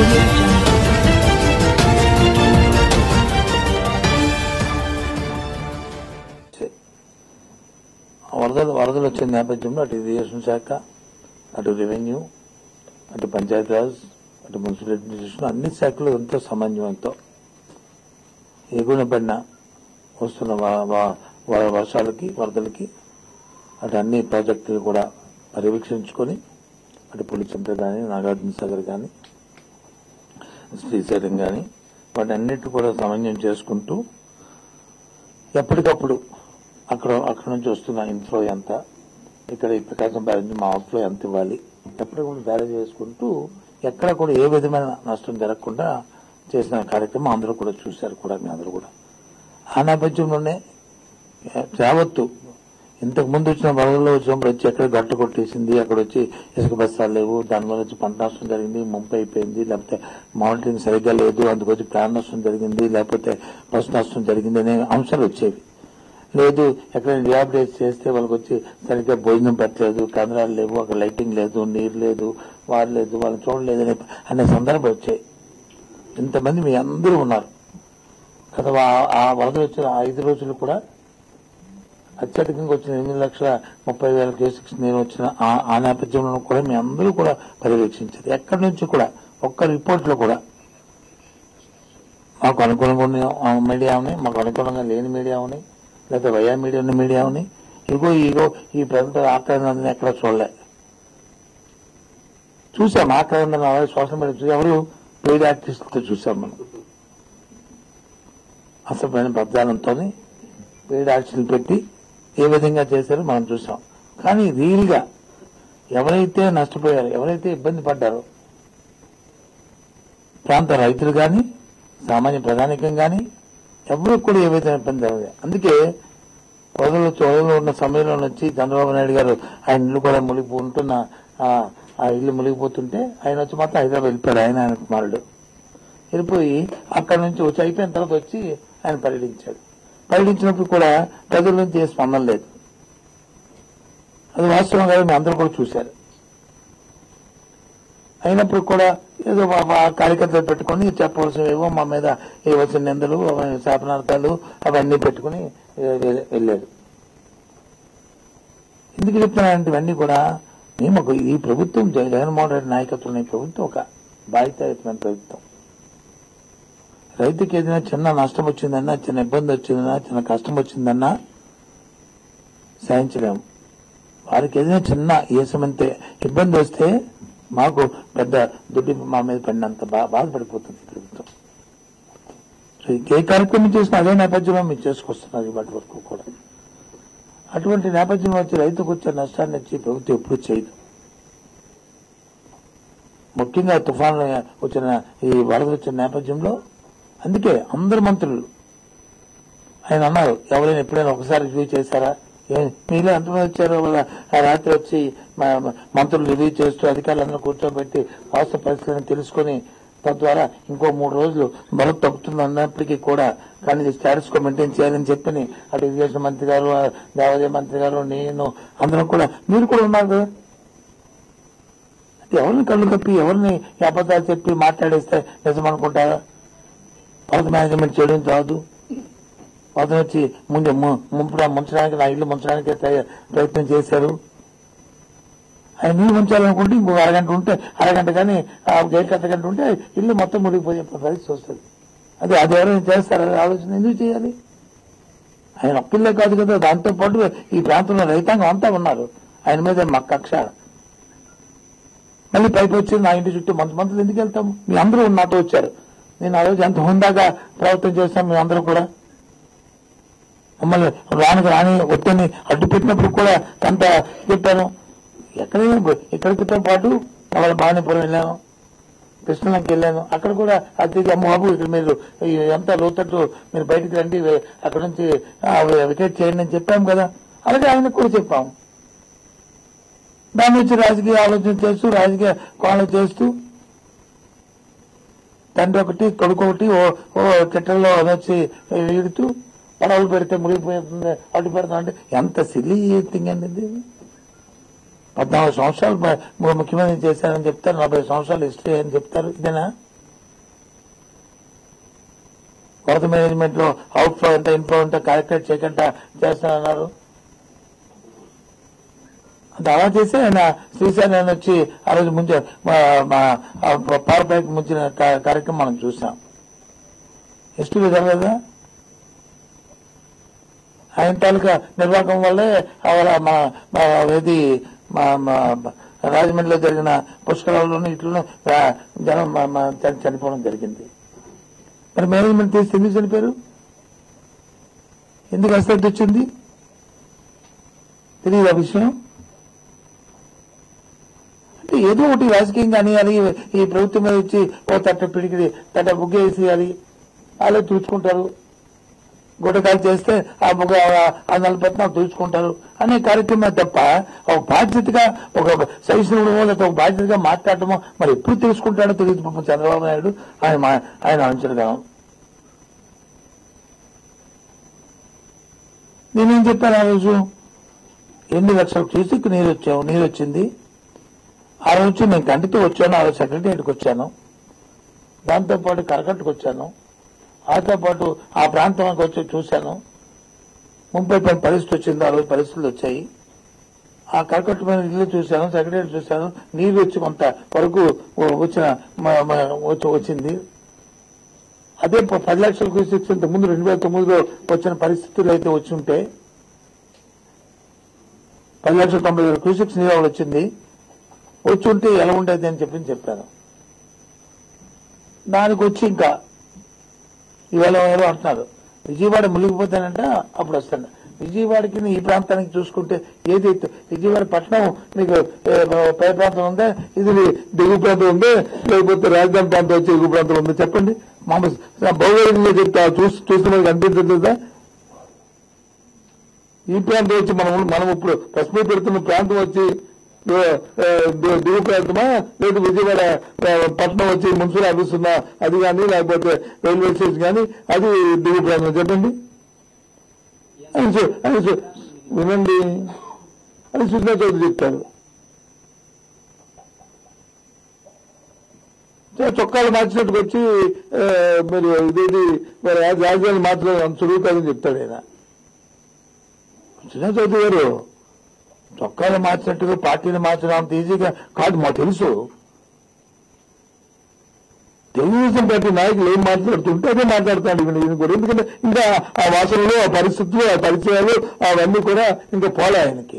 audio jungle. వరదలు వరదలు వచ్చిన నేపథ్యంలో అటు ఇరిగేషన్ శాఖ అటు రెవెన్యూ అటు పంచాయతీరాజ్ అటు మున్సిపల్ అడ్మినిస్ట్రేషన్ అన్ని శాఖలు ఎంతో సమన్వయంతో ఎగున పడిన వస్తున్న వ- వ- వ- వర్షాలకి వరదలకి అటు అన్ని ప్రాజెక్టులు కూడా పర్యవేక్షించుకొని అటు పులిచింత కానీ నాగార్జున సాగర్ కానీ శ్రీశైలం కానీ వాటన్నిటి కూడా సమన్వయం చేసుకుంటూ ఎప్పటికప్పుడు అక్కడ అక్కడ నుంచి వస్తున్న ఇన్ఫ్లో ఎంత ఇక్కడ ఈ ప్రకాశం బ్యారేజ్ మా అవుట్ఫ్లో ఎంత ఇవ్వాలి ఎప్పటికప్పుడు బ్యారేజ్ వేసుకుంటూ ఎక్కడ కూడా ఏ విధమైన నష్టం జరగకుండా చేసిన కార్యక్రమం అందరూ కూడా చూశారు కూడా మీ అందరూ కూడా ఆ నేపథ్యంలోనే ఏ, యావత్తు ఇంతకు ముందు వచ్చిన వరదల్లో వచ్చినప్పుడు వచ్చి ఎక్కడ గట్ట కొట్టేసింది అక్కడ వచ్చి ఇసుక బస్తాలు లేవు దానివల్ల వచ్చి పంట నష్టం జరిగింది ముంపు అయిపోయింది లేకపోతే మానిటరింగ్ సరిగ్గా లేదు అందుకొచ్చి ప్రాణ నష్టం జరిగింది లేకపోతే పశు నష్టం జరిగింది అనే అంశాలు వచ్చేవి లేదు ఎక్కడ రిహాబిలిటేట్ చేస్తే వాళ్ళకి వచ్చి సరిగ్గా భోజనం పెట్టలేదు కెమెరాలు లేవు అక్కడ లైటింగ్ లేదు నీరు లేదు వారు లేదు వాళ్ళని చూడలేదు అనే అనే సందర్భాలు వచ్చాయి ఇంతమంది మీ అందరూ ఉన్నారు కదా ఆ- ఆ వరద వచ్చిన ఆ ఐదు రోజులు కూడా అత్యధికంగా వచ్చిన ఎనిమిది లక్షల ముప్పై వేల కేసులు నేను వచ్చిన ఆ- ఆ నేపథ్యంలో కూడా మీ అందరూ కూడా పర్యవేక్షించారు ఎక్కడి నుంచి కూడా ఒక్క రిపోర్ట్ లో కూడా మాకు అనుకూలంగా ఉన్న ఆ మీడియా ఉన్నాయి మాకు అనుకూలంగా లేని మీడియా ఉన్నాయి లేదా వయా మీడియా ఉన్న మీడియా ఉన్నాయి ఇగో ఇగో ఈ ప్రభుత్వ ఆక్రమణ ఎక్కడ చూడలే చూసాం ఆక్రమణ సోషల్ మీడియా చూసి ఎవరు పెయిడ్ ఆర్టిస్టులతో చూసాం మనం అసలు పద్దాలంతో పెయిడ్ ఆర్టిస్టులు పెట్టి ఏ విధంగా చేశారో మనం చూసాం కానీ రియల్ గా ఎవరైతే నష్టపోయారో ఎవరైతే ఇబ్బంది పడ్డారో ప్రాంత రైతులు కానీ సామాన్య ప్రధానికం కానీ ఎవరు కూడా ఏ విధంగా ఇబ్బంది అవ్వదు అందుకే వరదలు చోదలో ఉన్న సమయంలో వచ్చి చంద్రబాబు నాయుడు గారు ఆయన ఇల్లు కూడా మునిగిపోతున్న ఆ- ఆ ఇల్లు మునిగిపోతుంటే ఆయన వచ్చి మాత్రం హైదరాబాద్ వెళ్ళిపోయాడు ఆయన ఆయన కుమారుడు వెళ్ళిపోయి అక్కడ నుంచి వచ్చి అయిపోయిన తర్వాత వచ్చి ఆయన పర్యటించాడు పర్యటించినప్పుడు కూడా ప్రజల నుంచి ఏ స్పందన లేదు అది వాస్తవం కాదు మీ అందరూ కూడా చూశారు అయినప్పుడు కూడా ఏదో మా- మా కార్యకర్తలు పెట్టుకుని చెప్పవలసినవేవో మా మీద ఇవ్వాల్సిన నిందలు అవ- శాపనార్థాలు అవన్నీ పెట్టుకుని ఏ- వె- వెళ్ళాడు ఎందుకు చెప్తున్నానంటే ఇవన్నీ కూడా మేము ఒక- ఈ ప్రభుత్వం జగ- జగన్మోహన్ రెడ్డి నాయకత్వం ఈ ప్రభుత్వం ఒక బాధ్యతాయుతమైన ప్రభుత్వం రైతుకి ఏదైనా చిన్న నష్టం వచ్చిందన్నా చిన్న ఇబ్బంది వచ్చిందన్నా చిన్న కష్టం వచ్చిందన్నా సహించలేము వారికి ఏదైనా చిన్న ఏసమంతే ఇబ్బంది వస్తే మాకు పెద్ద దుడ్డి మా మీద పడినంత బా బాధపడిపోతుంది ఈ ప్రభుత్వం సో ఏ కార్యక్రమం చేసినా అదే నేపథ్యంలో మీరు చేసుకొస్తున్నారు ఇవాటి వరకు కూడా అటువంటి నేపథ్యంలో వచ్చి రైతుకు వచ్చే నష్టాన్ని వచ్చి ప్రభుత్వం ఎప్పుడు చేయదు ముఖ్యంగా తుఫాను వచ్చిన ఈ వరద వచ్చిన నేపథ్యంలో అందుకే అందరు మంత్రులు ఆయన అన్నారు ఎవరైనా ఎప్పుడైనా ఒకసారి రివ్యూ చేశారా ఏ- మీలో ఎంతమంది వచ్చారో వాళ్ళ ఆ రాత్రి వచ్చి మా- మా మంత్రులు రివ్యూ చేస్తూ అధికారులందరూ కూర్చోబెట్టి వాస్తవ పరిస్థితిని తెలుసుకొని తద్వారా ఇంకో మూడు రోజులు బరువు తగ్గుతుంది అన్నప్పటికీ కూడా కానీ ఇది స్టాటస్ కో మెయింటైన్ చేయాలని చెప్పని అటు ఇరిగేషన్ మంత్రి గారు ఆ దేవాదాయ మంత్రి గారు నేను అందరం కూడా మీరు కూడా ఉన్నారు కదా అంటే ఎవరిని కళ్ళు కప్పి ఎవరిని ఈ అబద్ధాలు చెప్పి మాట్లాడేస్తే నిజం అనుకుంటారా వరద మేనేజ్మెంట్ చేయడం రాదు వరద వచ్చి ముందు ము- ముంపడా ముంచడానికి నా ఇల్లు ముంచడానికి తయ- ప్రయత్నం చేశారు ఆయన నీళ్ళు ముంచాలనుకుంటే ఇంకో అరగంట ఉంటే అరగంట కానీ ఆ గేట్ అరగంట ఉంటే ఇల్లు మొత్తం మునిగిపోయే పరిస్థితి వస్తుంది అదే అది ఎవరైనా చేస్తారా ఆలోచన ఎందుకు చేయాలి ఆయన ఒక్కళ్ళే కాదు కదా దాంతో పాటు ఈ ప్రాంతంలో రైతాంగం అంతా ఉన్నారు ఆయన మీద మా కక్ష మళ్ళీ పైకి వచ్చి నా ఇంటి చుట్టూ మంత మంత్రులు ఎందుకు వెళ్తాము మీ అందరూ నాతో వచ్చారు నేను ఆ రోజు ఎంత హుందాగా ప్రవర్తన చేస్తాం మీ అందరూ కూడా మమ్మల్ని రానికి రాని ఒత్తిడిని అడ్డు పెట్టినప్పుడు కూడా కొంత చెప్పాను ఎక్కడైనా గో- ఇక్కడితో పాటు వాళ్ళ భవానీపురం వెళ్ళాను కృష్ణలంకి వెళ్ళాను అక్కడ కూడా అతిథి అమ్మబాబు ఇక్కడ మీరు ఈ ఎంత లోతట్టు మీరు బయటికి రండి వే- అక్కడ నుంచి ఆ, వికెట్ చేయండి అని చెప్పాం కదా అలాగే ఆయనకు కూడా చెప్పాము దాని నుంచి రాజకీయ ఆలోచన చేస్తూ రాజకీయ కోణం చేస్తూ తండ్రి ఒకటి కొడుకు ఒకటి ఓ ఓ చిట్టల్లో వచ్చి ఈడుతూ పడవలు పెడితే మునిగిపోతుంది అడ్డు పెడతాం అంటే ఎంత సిల్లీ థింగ్ అండి ఇది పద్నాలుగు సంవత్సరాలు మ- ము- ముఖ్యమంత్రి చేశారని చెప్తారు నలభై సంవత్సరాలు హిస్టరీ అని చెప్తారు ఇదేనా కొత్త మేనేజ్మెంట్ లో అవుట్ ఫ్లో ఎంత ఇన్ఫ్లో ఎంత క్యాలిక్యులేట్ చేయకుండా చేస్తానన్నారు అంటే అలా చేసి ఆయన శ్రీశైలం ఆయన వచ్చి ఆ రోజు ముంచే పవర్ బ్యాంక్ ముంచిన కా- కార్యక్రమం మనం చూసాం హిస్టరీ జరగదా ఆయన తాలూకా నిర్వాహకం వల్లే అవల మా మా ఏది మా మా రాజమండ్రిలో జరిగిన పుష్కరాల్లోనూ ఇట్లను జనం మా- మా చని- చనిపోవడం జరిగింది మరి మేనేజ్మెంట్ తీసి ఎందుకు చనిపోయారు ఎందుకు అశ్రద్ధ వచ్చింది తెలియదు ఆ విషయం అంటే ఏదో ఒకటి రాజకీయంగా అనేయాలి ఈ ప్రభుత్వం మీద వచ్చి ఓ తట్ట పిడికిడి తట్ట బుగ్గేసేయాలి వాళ్ళే తూచుకుంటారు గుడ్డకాలు చేస్తే ఆ బుగ్గ ఆ నలపత్నం తూచుకుంటారు అనే కార్యక్రమం తప్ప ఒక బాధ్యతగా ఒక సహిష్ణుడమో లేకపోతే ఒక బాధ్యతగా మాట్లాడటమో మరి ఎప్పుడు తెలుసుకుంటాడో తెలియదు పాపం చంద్రబాబు నాయుడు ఆయన మా- ఆయన అంచడగలం నేనేం చెప్పాను ఆ రోజు ఎన్ని లక్షల క్యూసిక్ నీరు వచ్చావు నీరు వచ్చింది ఆ రోజు నేను కంటితో వచ్చాను ఆ రోజు సెక్రటరియట్కి వచ్చాను దాంతోపాటు కరకట్టుకు వచ్చాను ఆతో పాటు ఆ ప్రాంతానికి వచ్చి చూశాను ముంబై పైన పరిస్థితి వచ్చింది ఆ రోజు పరిస్థితులు వచ్చాయి ఆ కరకట్టు మీద ఇల్లు చూశాను సెక్రటరీ చూశాను నీరు వచ్చి కొంత వరకు వచ్చిన మ- మ- వచ్చి- వచ్చింది అదే ప- పది లక్షల క్యూసిక్స్ ఇంత ముందు రెండు వేల తొమ్మిదిలో వచ్చిన పరిస్థితులు అయితే వచ్చి ఉంటే పది లక్షల తొంభై వేల క్యూసిక్స్ నీరు వచ్చింది వచ్చి ఉంటే ఎలా ఉండేది అని చెప్పి చెప్పాను దానికి వచ్చి ఇంకా ఇవాళ ఎవరో అంటున్నారు విజయవాడ మునిగిపోతానంట అప్పుడు వస్తాను విజయవాడకి ఈ ప్రాంతానికి చూసుకుంటే ఏది ఎత్తు? విజయవాడ పట్టణం మీకు ఏ, పై ప్రాంతం ఉందా ఇది దిగువ ప్రాంతం ఉందా లేకపోతే రాజధాని ప్రాంతం వచ్చి ఎగువ ప్రాంతం ఉందా చెప్పండి మామూలు భౌగోళికంగా చెప్తా చూసి చూసిన కనిపించదా ఈ ప్రాంతం వచ్చి మనం మనం ఇప్పుడు పసుపు పెడుతున్న ప్రాంతం వచ్చి ఏ, ఏ, ది- దిగు ప్రాంతమా లేదు విజయవాడ ఏ, పట్టణం వచ్చి మున్సిపల్ ఆఫీస్ ఉందా అది కానీ లేకపోతే రైల్వే స్టేషన్ కానీ అది దిగు ప్రాంతం చెప్పండి అని చూ- అని చూ- వినండి అని సుజనా చౌదరి చెప్తారు చ- చొక్కాలు మార్చినట్టుకు వచ్చి ఆ, మీరు ఇదేది మరి రాజ- రాజధాని మార్చలేదు సులువు కాదని చెప్తాడు ఆయన సుజనా చౌదరి గారు చొక్కాలు మార్చినట్టుగా పార్టీని మార్చడం అంత ఈజీగా కాదు మాకు తెలుసు తెలుగుదేశం పార్టీ నాయకులు ఏం మాట్లాడుతుంటే అదే మాట్లాడతాడు ఈయన ఈయన కూడా ఎందుకంటే ఇంకా ఆ వాసనలు ఆ పరిస్థితులు ఆ పరిచయాలు అవన్నీ కూడా ఇంకా పోలే ఆయనకి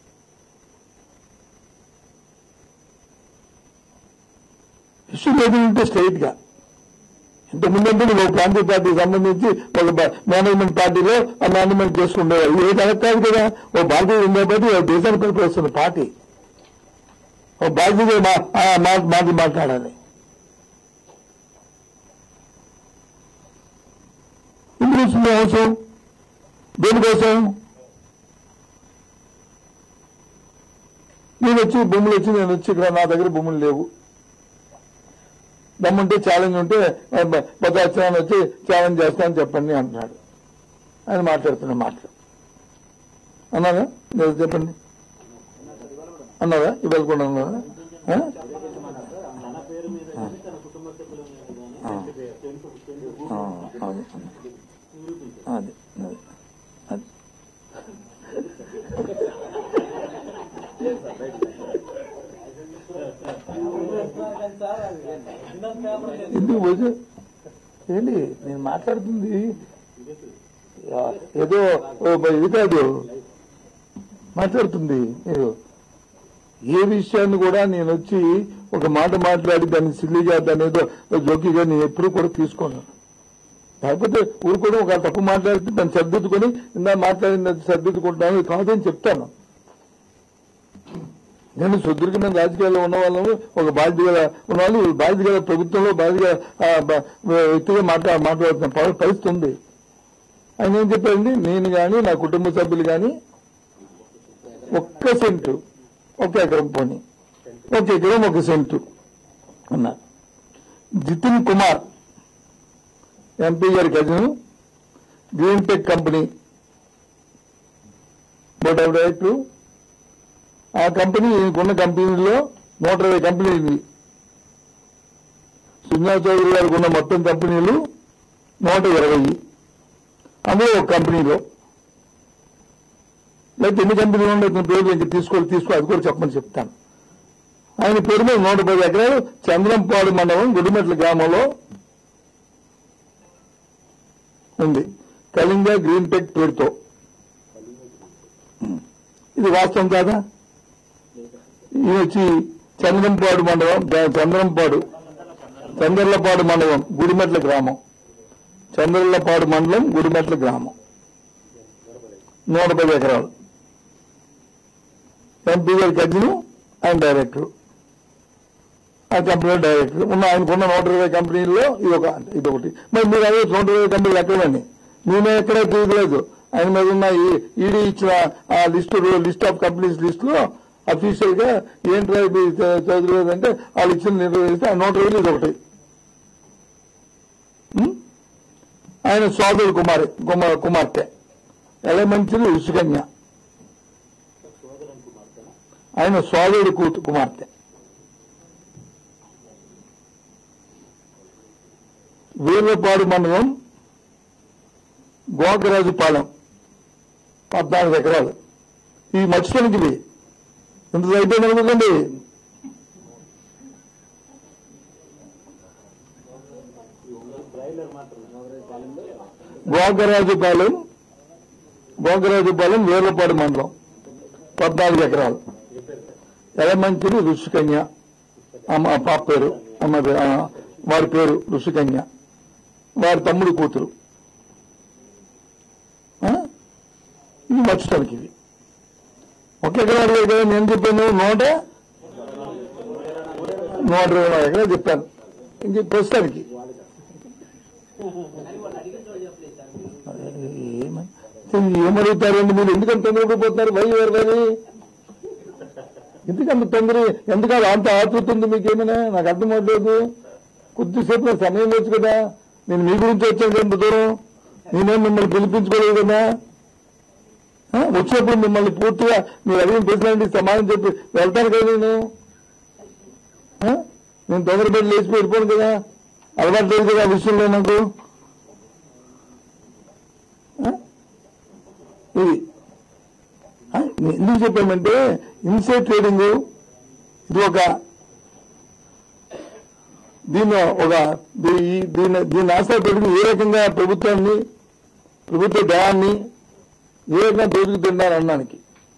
ఇష్యూ లేదు ఉంటే స్ట్రైట్ గా ఇంత ముందంటే నువ్వు ఒక ప్రాంతీయ పార్టీకి సంబంధించి ఒక బ- మేనేజ్మెంట్ పార్టీలో ఆ మేనేజ్మెంట్ చేసుకుండేవారు ఏ కరెక్ట్ కాదు కదా ఓ భారతీయ జనతా పార్టీ ఓ దేశాన్ని పరిపాలిస్తున్న పార్టీ ఓ బాధ్యత మా- ఆ మా- మాది మాట్లాడాలి ఎందుకు వచ్చింది అవసరం దేనికోసం నేను వచ్చి భూములు వచ్చి నేను వచ్చి ఇక్కడ నా దగ్గర భూములు లేవు దమ్ముంటే ఛాలెంజ్ ఉంటే బతాచ్చాన్ని వచ్చి ఛాలెంజ్ చేస్తానని చెప్పండి అంటున్నాడు ఆయన మాట్లాడుతున్న మాటలు అన్నారా లేదు చెప్పండి అన్నారా ఇవాళ కూడా అన్నారా ఆ? ఆ. ఆ, అది అది అది అది ఎందుకు పోతే ఏంటి నేను మాట్లాడుతుంది ఆ, ఏదో ఓ ఇది కాదు మాట్లాడుతుంది మీరు ఏ విషయాన్ని కూడా నేను వచ్చి ఒక మాట మాట్లాడి దాన్ని సిల్లిగా దాన్ని ఏదో జోకిగా నేను ఎప్పుడు కూడా తీసుకోను కాకపోతే ఊరుకోవడం ఒక తప్పు మాట్లాడితే దాన్ని సర్దిద్దుకొని ఇందా మాట్లాడింది సర్దిద్దుకుంటాను కాదని చెప్తాను నేను సుదీర్ఘమైన రాజకీయాల్లో ఉన్న వాళ్ళము ఒక బాధ్యత గల ఉన్న వాళ్ళు బాధ్యత గల ప్రభుత్వంలో బాధ్యత గల, ఆ, బ- వ్యక్తిగా మాట్లా మాట్లాడుతున్న ప- పరిస్థితి ఉంది ఆయన ఏం చెప్పారండి నేను కానీ నా కుటుంబ సభ్యులు కానీ ఒక్క సెంటు ఒక ఎకరం పోని ఒక ఎకరం ఒక సెంటు అన్నారు జితిన్ కుమార్ ఎంపీ గారి cousin green tech company board of director ఆ కంపెనీ ఈయనకున్న కంపెనీలో నూట ఇరవై కంపెనీలు సుజనా చౌదరి గారికి ఉన్న మొత్తం కంపెనీలు నూట ఇరవై అందులో ఒక కంపెనీలో లేకపోతే ఎన్ని కంపెనీలు ఉన్నాయి ఇతని పేరు ఇంకా తీసుకోవాలి తీసుకో అది కూడా చెప్పమని చెప్తాను ఆయన పేరు మీద నూట పది ఎకరాలు చంద్రంపాడు మండలం గుడిమెట్ల గ్రామంలో ఉంది కళింగ గ్రీన్ టెక్ పేరుతో ఇది వాస్తవం కాదా ఇది వచ్చి చంద్రంపాడు మండలం చ- చంద్రంపాడు చంద్రలపాడు మండలం గుడిమెట్ల గ్రామం చంద్రలపాడు మండలం గుడిమెట్ల గ్రామం నూట పది ఎకరాలు ఎంపీ గారి కజిను ఆయన డైరెక్టర్ ఆ కంపెనీ డైరెక్టర్ ఉన్న ఆయనకున్న నూట ఇరవై కంపెనీల్లో ఇది ఒక ఇది ఒకటి మరి మీరు అదే నూట ఇరవై కంపెనీలు ఎక్కడండి నేనే ఎక్కడ తీయలేదు ఆయన మీద ఉన్న ఈడీ ఇచ్చిన ఆ list list of companies list లో అఫీషియల్ గా ఏంటి చదవలేదంటే వాళ్ళు ఇచ్చిన నిర్వహిస్తే ఆ నూట ఇరవై ఇది ఒకటి ఉం? ఆయన సోదరుడు కుమారి కుమార్ కుమార్తె ఎలమంచిలి ఉసుకన్య ఆయన సోదరుడు కూతు కుమార్తె వీర్లపాడు మండలం గోకరాజుపాలెం పద్నాలుగు ఎకరాలు ఈ మత్స్యానికి ఇది ఇంత అయిపోయింది అనుకోండి గోకరాజుపాలెం గోకరాజుపాలెం వీర్లపాడు మండలం పద్నాలుగు ఎకరాలు ఎలమంచిలి ఋషికన్య అమ్మ ఆ పాప పేరు అమ్మ పేరు, ఆ, వారి పేరు ఋషికన్య వారి తమ్ముడు కూతురు ఆ? ఇది మర్చడానికి ఇది ఒక ఎకరాలు లేదు కదా నేను చెప్పాను నూట నూట ఇరవై నాలుగు ఎకరాలు చెప్పాను ఇంక ప్రస్తుతానికి ఏమని ఏమడుగుతారండి మీరు ఎందుకంత తొందరపడిపోతున్నారు వై ఎవరు మరి ఎందుకంత తొందర ఎందుకంటే అంత ఆతృత ఉంది మీకేమైనా నాకు అర్థం అవ్వలేదు కొద్దిసేపు నాకు సమయం లేదు కదా నేను మీ గురించి వచ్చాను కదా ఇంత దూరం నేనేం మిమ్మల్ని పిలిపించుకోలేదు కదా ఆ? వచ్చినప్పుడు మిమ్మల్ని పూర్తిగా మీరు అడిగిన ప్రశ్నలండి సమాధానం చెప్పి వెళ్తాను కదా నేను ఆ? నేను తొందరపడి లేచి వెళ్ళిపోను కదా అలవాటు లేదు కదా ఆ విషయంలో నాకు ఆ? ఇది ఆ, నేను ఎందుకు చెప్పామంటే ఇన్సైడ్ ట్రేడింగ్ ఇది ఒక దీని ఒక దీ- ఈ- దీని దీన్ని ఆశ్రయపెట్టుకుని ఏ రకంగా ప్రభుత్వాన్ని ప్రభుత్వ దయాన్ని ఏ రకంగా దోచుకుతుందని అనడానికి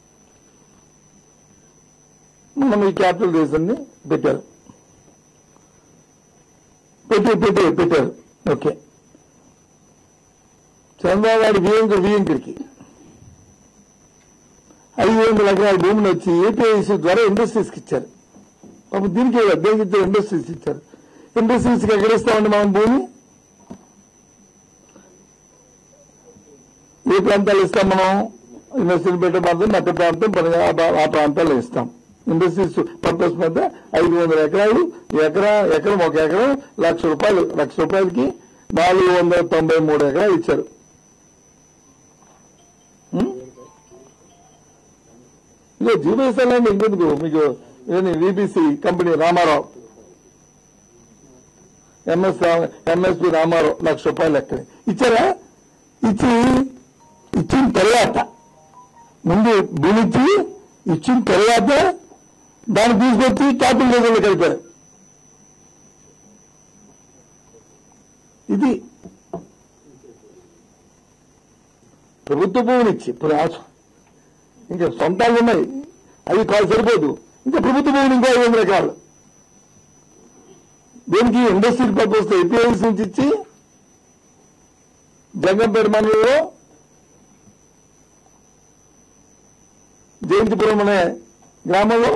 మనం ఈ క్యాపిటల్ రీజన్ని పెట్టారు పెట్టి పెట్టి పెట్టారు ఓకే చంద్రబాబు గారి వియంకుడు వియంకుడికి ఐదు వందల ఎకరాల భూమిని వచ్చి ఏపీఐసి ద్వారా ఇండస్ట్రీస్కి ఇచ్చారు పాపం దీనికి దేనికి ఇచ్చారు ఇండస్ట్రీస్ ఇచ్చారు ఇండస్ట్రీస్కి ఎక్కడ ఇస్తామండి మనం భూమి ఏ ప్రాంతాలు ఇస్తాం మనం ఇండస్ట్రీలు పెట్టే ప్రాంతం మధ్య ప్రాంతం పని- ఆ ప్రా- ఆ ప్రాంతాల్లో ఇస్తాం ఇండస్ట్రీస్ పర్పస్ మీద ఐదు వందల ఎకరాలు ఎకరా ఎకరం ఒక ఎకరం లక్ష రూపాయలు లక్ష రూపాయలకి నాలుగు వందల తొంభై మూడు ఎకరాలు ఇచ్చారు ఉం? ఇదో జీవస్థలాన్ని ఇంకెందుకు మీకు VBC company Ramarao MS MSP Ramarao lakh రూపాయలు లెక్క ఇచ్చారా ఇచ్చి ఇచ్చిన తర్వాత ముందు భూమి ఇచ్చి ఇచ్చిన తర్వాత దాన్ని తీసుకొచ్చి క్యాపిటల్ రీజన్లో కలిపారు ఇది ప్రభుత్వ భూమిని ఇచ్చి ఇప్పుడు ఆ- ఇంకా సొంతాలు ఉన్నాయి అవి కాదు సరిపోదు ఇంకా ప్రభుత్వ భూములు ఇంకా ఐదు వందల ఎకరాలు దీనికి ఇండస్ట్రీ పర్పస్ ఏపీఐస్ నుంచి ఇచ్చి జగంపేట మండలంలో జయంతిపురం అనే గ్రామంలో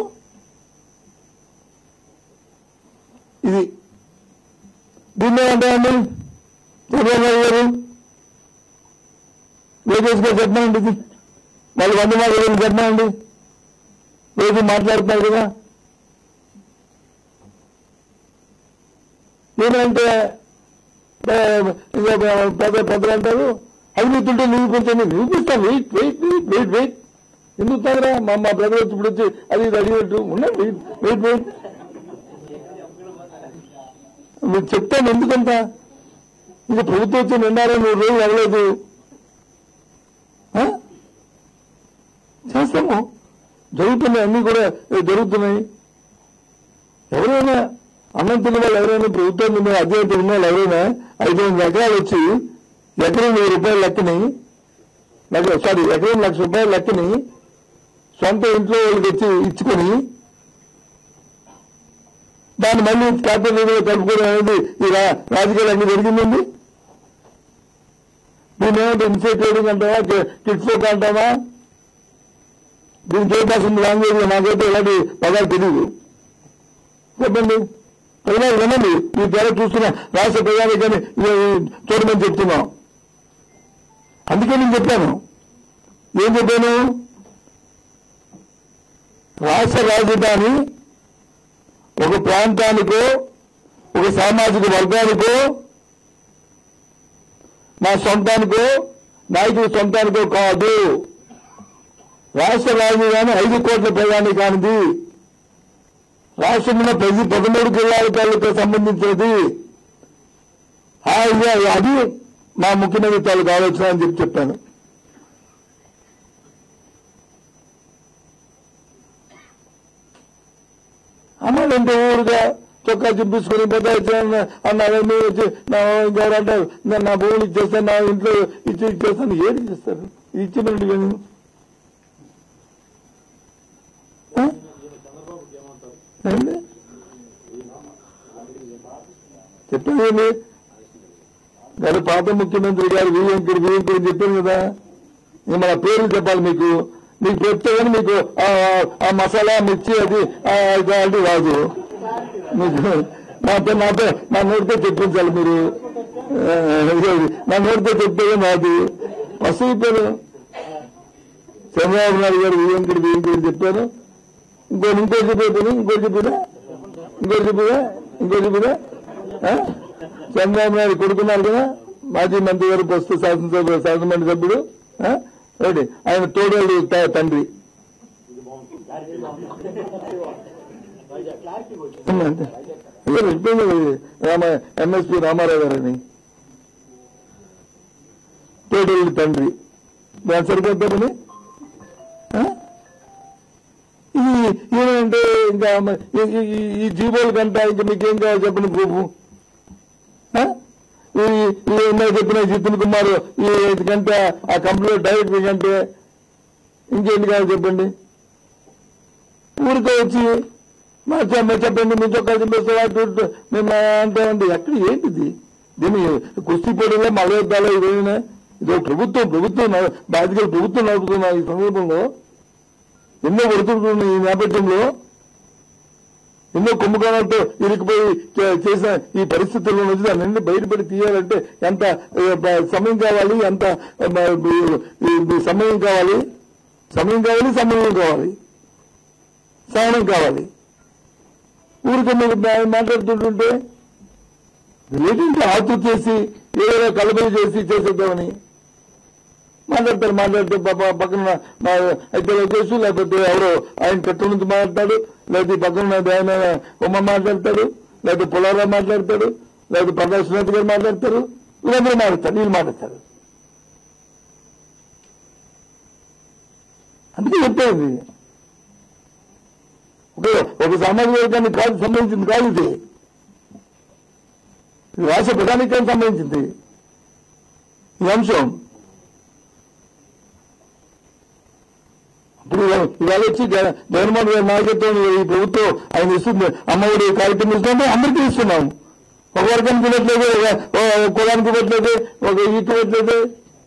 ఇది దీన్ని ఏమంటారండి చంద్రబాబు గారు లోకేష్ గారు చెప్పమండి ఇది వాళ్ళు వంద మాట చెప్పమండి రోజు మాట్లాడుతున్నారు కదా ఏమంటే ఏ, ఇదో పెద్ద పెద్దలు అంటారు అవినీతుంటే నిరూపించండి నిరూపిస్తాను wait wait wait wait wait ఎందుకు తాగరా మా మా బ్రదర్ వచ్చి ఇప్పుడు వచ్చి అది ఇది అడిగినట్టు ఉన్నా వెయిట్ వెయిట్ వెయిట్ మీరు చెప్తాను ఎందుకంత ఇది ప్రభుత్వం వచ్చి నిన్నారే మూడు రోజులు అవ్వలేదు ఆ? చేస్తాము జరుగుతున్నాయి అన్ని కూడా జరుగుతున్నాయి ఎవరైనా అన్నం తిన్న వాళ్ళు ఎవరైనా ప్రభుత్వం మీద అధ్యయత ఉన్న వాళ్ళు ఎవరైనా ఐదు వందల ఎకరాలు వచ్చి ఎకరం వెయ్యి రూపాయలు లెక్కని లక్ష సారీ ఎకరం లక్ష రూపాయలు లెక్కని సొంత ఇంట్లో వాళ్ళకి వచ్చి ఇచ్చుకొని దాన్ని మళ్ళీ క్యాపిటల్ కలుపుకోవడం అనేది ఈ రా- రాజకీయాలు అన్ని జరిగిందండి దీని ఏమంటే ఇన్సైడ్ ట్రేడింగ్ అంటావా కిట్స్ అంటావా దీనికి ఏ భాష లాంగ్వేజ్ నాకైతే ఇలాంటి పదాలు తెలియదు చెప్పండి ప్రజలు వినండి మీ ద్వారా చూస్తున్న రాష్ట్ర ప్రజానికని చూడమని చెప్తున్నాం అందుకే నేను చెప్పాను ఏం చెప్పాను రాష్ట్ర రాజధాని ఒక ప్రాంతానికో ఒక సామాజిక వర్గానికో నా సొంతానికో నాయకుడి సొంతానికో కాదు రాష్ట్ర రాజధాని ఐదు కోట్ల ప్రజానికానిది రాష్ట్రంలో ప్రతి పదమూడు జిల్లాల తాలూకా సంబంధించినది ఆ, ఇది అది మా ముఖ్యమంత్రి తాలూకు ఆలోచన అని చెప్పి చెప్పాను అమ్మాడంటే ఊరుగా చొక్కా చూపించుకొని పెద్ద అన్నారు మీరు వచ్చి నా ఇంకెవరు అంటారు నేను నా భూములు ఇచ్చేస్తాను నా ఇంట్లో ఇచ్చి ఇచ్చేస్తాను ఏది చేస్తారు ఇచ్చినట్టు కానీ ఆ? ఏంటి? చెప్పండి గత పాత ముఖ్యమంత్రి గారు వి వెంకట వి వెంకట అని చెప్పాను కదా ఇంక మన పేర్లు చెప్పాలి మీకు మీకు చెప్తే కానీ మీకు ఆ- ఆ మసాలా మిర్చి అది ఆ, ఇది అది రాదు మీకు నాతో నాతో నా నోటితో చెప్పించాలి మీరు ఆ, ఇది, నా నోటితో చెప్తే కానీ రాదు ఫస్ట్ చెప్పాను చంద్రబాబు నాయుడు గారు వి వెంకట వి వెంకట అని చెప్పాను ఇంకో ఇంకో చెప్పేది ఇంకో చెప్పినా ఇంకో చెప్పినా ఇంకో చెప్పినా ఆ? చంద్రబాబు నాయుడు కొడుకున్నారు కదా మాజీ మంత్రి గారు ప్రస్తుత శాసనసభ శాసనమండలి సభ్యుడు ఆ? ఏంటి ఆయన తోడేళ్ళు త- తండ్రి ఉందంటే. ఇదే చెప్పింది కదా, రామ ఎంఎస్పి రామారావు గారని తోడేళ్ళు తండ్రి దాని సరిపోతామని ఈ ఏంటంటే ఇంకా మ- ఈ- ఈ- ఈ- ఈ జీవోల కంట ఇంకా మీకేం కావాలి చెప్పండి ప్రభు ఆ? ఈ ఈ ఇందాక చెప్పిన జితిన్ కుమార్ ఈ కంటే ఆ కంపెనీలో డైరెక్టర్ కంటే ఇంకేంటి కావాలి చెప్పండి ఊరికే వచ్చి మా చె- చెప్పండి మీ చొక్కా చెప్పేస్తావా అటు ఇటు మేము అంటే ఎక్కడ ఏంటిది దీన్ని కుస్తీ పోటీలో మలయుద్ధాలు ఇదేనా ఇదో ప్రభుత్వం ప్రభుత్వం న- బాధ్యతలు ప్రభుత్వం నడుపుతున్న ఈ సందర్భంలో ఎన్నో ఒడిదుడుకులు ఈ నేపథ్యంలో ఎన్నో కుంభకోణాలతో ఇరుకుపోయి చే- చేసిన ఈ పరిస్థితుల్లో నుంచి దాని నుండి బయటపడి తీయాలంటే ఎంత ఏ, బ- సమయం కావాలి ఎంత ఏ, మ- ఈ- ఈ సమయం కావాలి సమయం కావాలి సమయం కావాలి సహనం కావాలి ఊరికే మీరు మా- మాట్లాడుతుంటుంటే ఏంటంటే ఆతు చేసి ఏదైనా కలబడి చేసి చేసేద్దామని మాట్లాడతారు మాట్లాడితే పాప పక్కన మా అయితే లోకేష్ లేకపోతే ఎవరో ఆయన పెట్ట నుంచి మాట్లాడతాడు లేకపోతే ఈ పక్కన ఉన్న ఆయన ఉమ్మ మాట్లాడతాడు లేకపోతే పులారావు మాట్లాడతాడు లేకపోతే ప్రకాష్ నాథ్ గారు మాట్లాడతారు వీళ్ళందరూ మాట్లాడతారు వీళ్ళు మాట్లాడతారు అందుకే చెప్పేది ఒక ఒక సామాజిక వర్గానికి కాదు సంబంధించింది కాదు ఇది ఇది రాష్ట్ర ప్రధానికానికి సంబంధించింది ఈ అంశం ఇప్పుడు ఇవాళ ఇవాళ వచ్చి జగ- జగన్మోహన్ గారి నాయకత్వం ఈ ప్రభుత్వం ఆయన ఇస్తుంది అమ్మఒడి కార్యక్రమం ఇస్తుంటే అందరికీ ఇస్తున్నాం ఒక వర్గానికి ఇవ్వట్లేదు ఒక- ఒక కులానికి ఇవ్వట్లేదు ఒక ఈకి ఇవ్వట్లేదు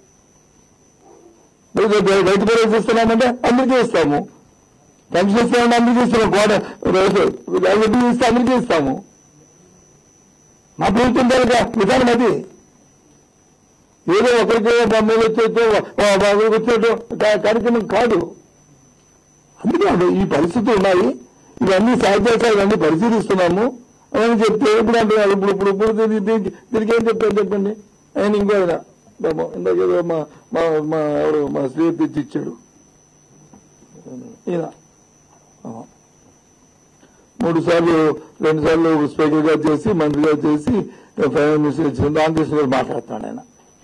రైతు రైతు భరోసా ఇస్తున్నామంటే అందరికీ ఇస్తాము పెన్షన్ ఇస్తామంటే అందరికీ ఇస్తున్నాం కోట రైతు రైతు ఇస్తే అందరికీ ఇస్తాము మా ప్రభుత్వం తాలూకా విధానం అది ఏదో ఒకరికి మూడు వచ్చేట్టు ఒకరికి వచ్చేట్టు కా- కార్యక్రమం కాదు అందుకే అదే ఈ పరిస్థితులు ఉన్నాయి ఇవన్నీ సాధ్యాసాలు ఇవన్నీ పరిశీలిస్తున్నాము అని చెప్తే ఇప్పుడు అంటున్నారు ఇప్పుడు ఇప్పుడు ఇప్పుడు దీనికి- దీనికి దీనికి ఏం చెప్తారు చెప్పండి ఆయన ఇంకో ఆయన పాపం ఇందాక ఏదో మా మా మా ఎవరు మా స్నేహితు తెచ్చి ఇచ్చాడు ఈయన ఆహా. మూడు సార్లు రెండు సార్లు స్పీకర్ గా చేసి మంత్రిగా చేసి ఫైనాన్స్ మినిస్టర్ ఇచ్చింది ఆంధ్రప్రదేశ్ గారు మాట్లాడుతున్నాడు ఆయన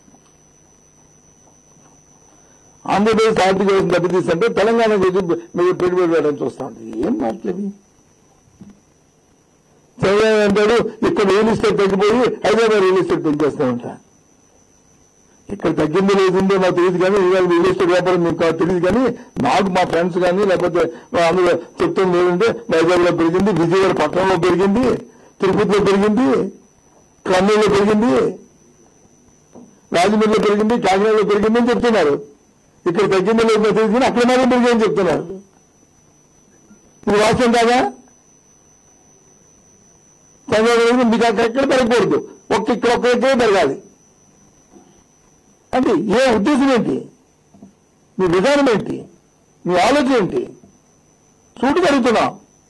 ఆంధ్రప్రదేశ్ ఆర్థిక వ్యవస్థ దెబ్బతీస్తుంటే తెలంగాణ గురించి మీరు పెట్టుబడి పెట్టడం చూస్తా ఉంటుంది ఏం మాటలేవి చంద్రబాబు అంటాడు ఇక్కడ రియల్ ఎస్టేట్ తగ్గిపోయి హైదరాబాద్ రియల్ ఎస్టేట్ పెంచేస్తూ ఉంటా ఇక్కడ తగ్గింది లేదంటే నాకు తెలియదు కానీ ఇవాళ రియల్ ఎస్టేట్ వ్యాపారం మీకు కాదు తెలియదు కానీ నాకు మా ఫ్రెండ్స్ కానీ లేకపోతే మా అందులో చెప్తుంది ఏంటంటే వైజాగ్ లో పెరిగింది విజయవాడ పట్టణంలో పెరిగింది తిరుపతిలో పెరిగింది కర్నూలులో పెరిగింది రాజమండ్రిలో పెరిగింది కాకినాడలో పెరిగింది అని చెప్తున్నారు ఇక్కడ తగ్గింది లేదో తెలియదు కానీ అక్కడ మాత్రం పెరిగిందని చెప్తున్నారు ఇది వాస్తవం కాదా చంద్రబాబు మీకు అక్కడ ఎక్కడ పెరగకూడదు ఒక్క ఇక్కడ ఒక్క దగ్గరే పెరగాలి అంటే ఏ ఉద్దేశం ఏంటి మీ విధానం ఏంటి మీ ఆలోచన ఏంటి సూటిగా అడుగుతున్నాం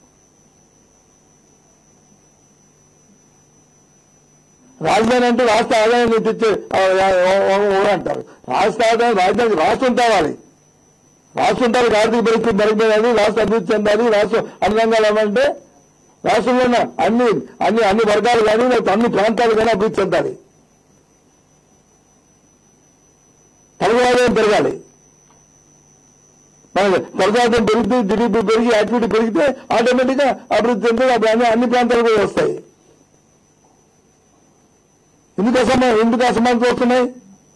రాజధాని అంటే రాష్ట్ర ఆదాయాన్ని తెచ్చే ఆ, ఆ, ఆ, ఆ, అంటారు రాష్ట్ర ఆదాయం రాజధానికి రాష్ట్రం కావాలి రాష్ట్రం తాలూకు ఆర్థిక పరిస్థితి మెరుగుపడాలి రాష్ట్ర అభివృద్ధి చెందాలి రాష్ట్రం అన్ని రంగాలంటే రాష్ట్రంలో ఉన్న అన్ని అన్ని అన్ని వర్గాలు కానీ లేకపోతే అన్ని ప్రాంతాలు కానీ అభివృద్ధి చెందాలి తెలుగు ఆదాయం పెరగాలి మన ప్రజాతం పెరిగితే జీడీపీ పెరిగి యాక్టివిటీ పెరిగితే ఆటోమేటిక్ గా అభివృద్ధి చెంది అప్పుడు అన్ని అన్ని ప్రాంతాలు కూడా వస్తాయి ఎందుకు అసమా ఎందుకు అసమానతలు వస్తున్నాయి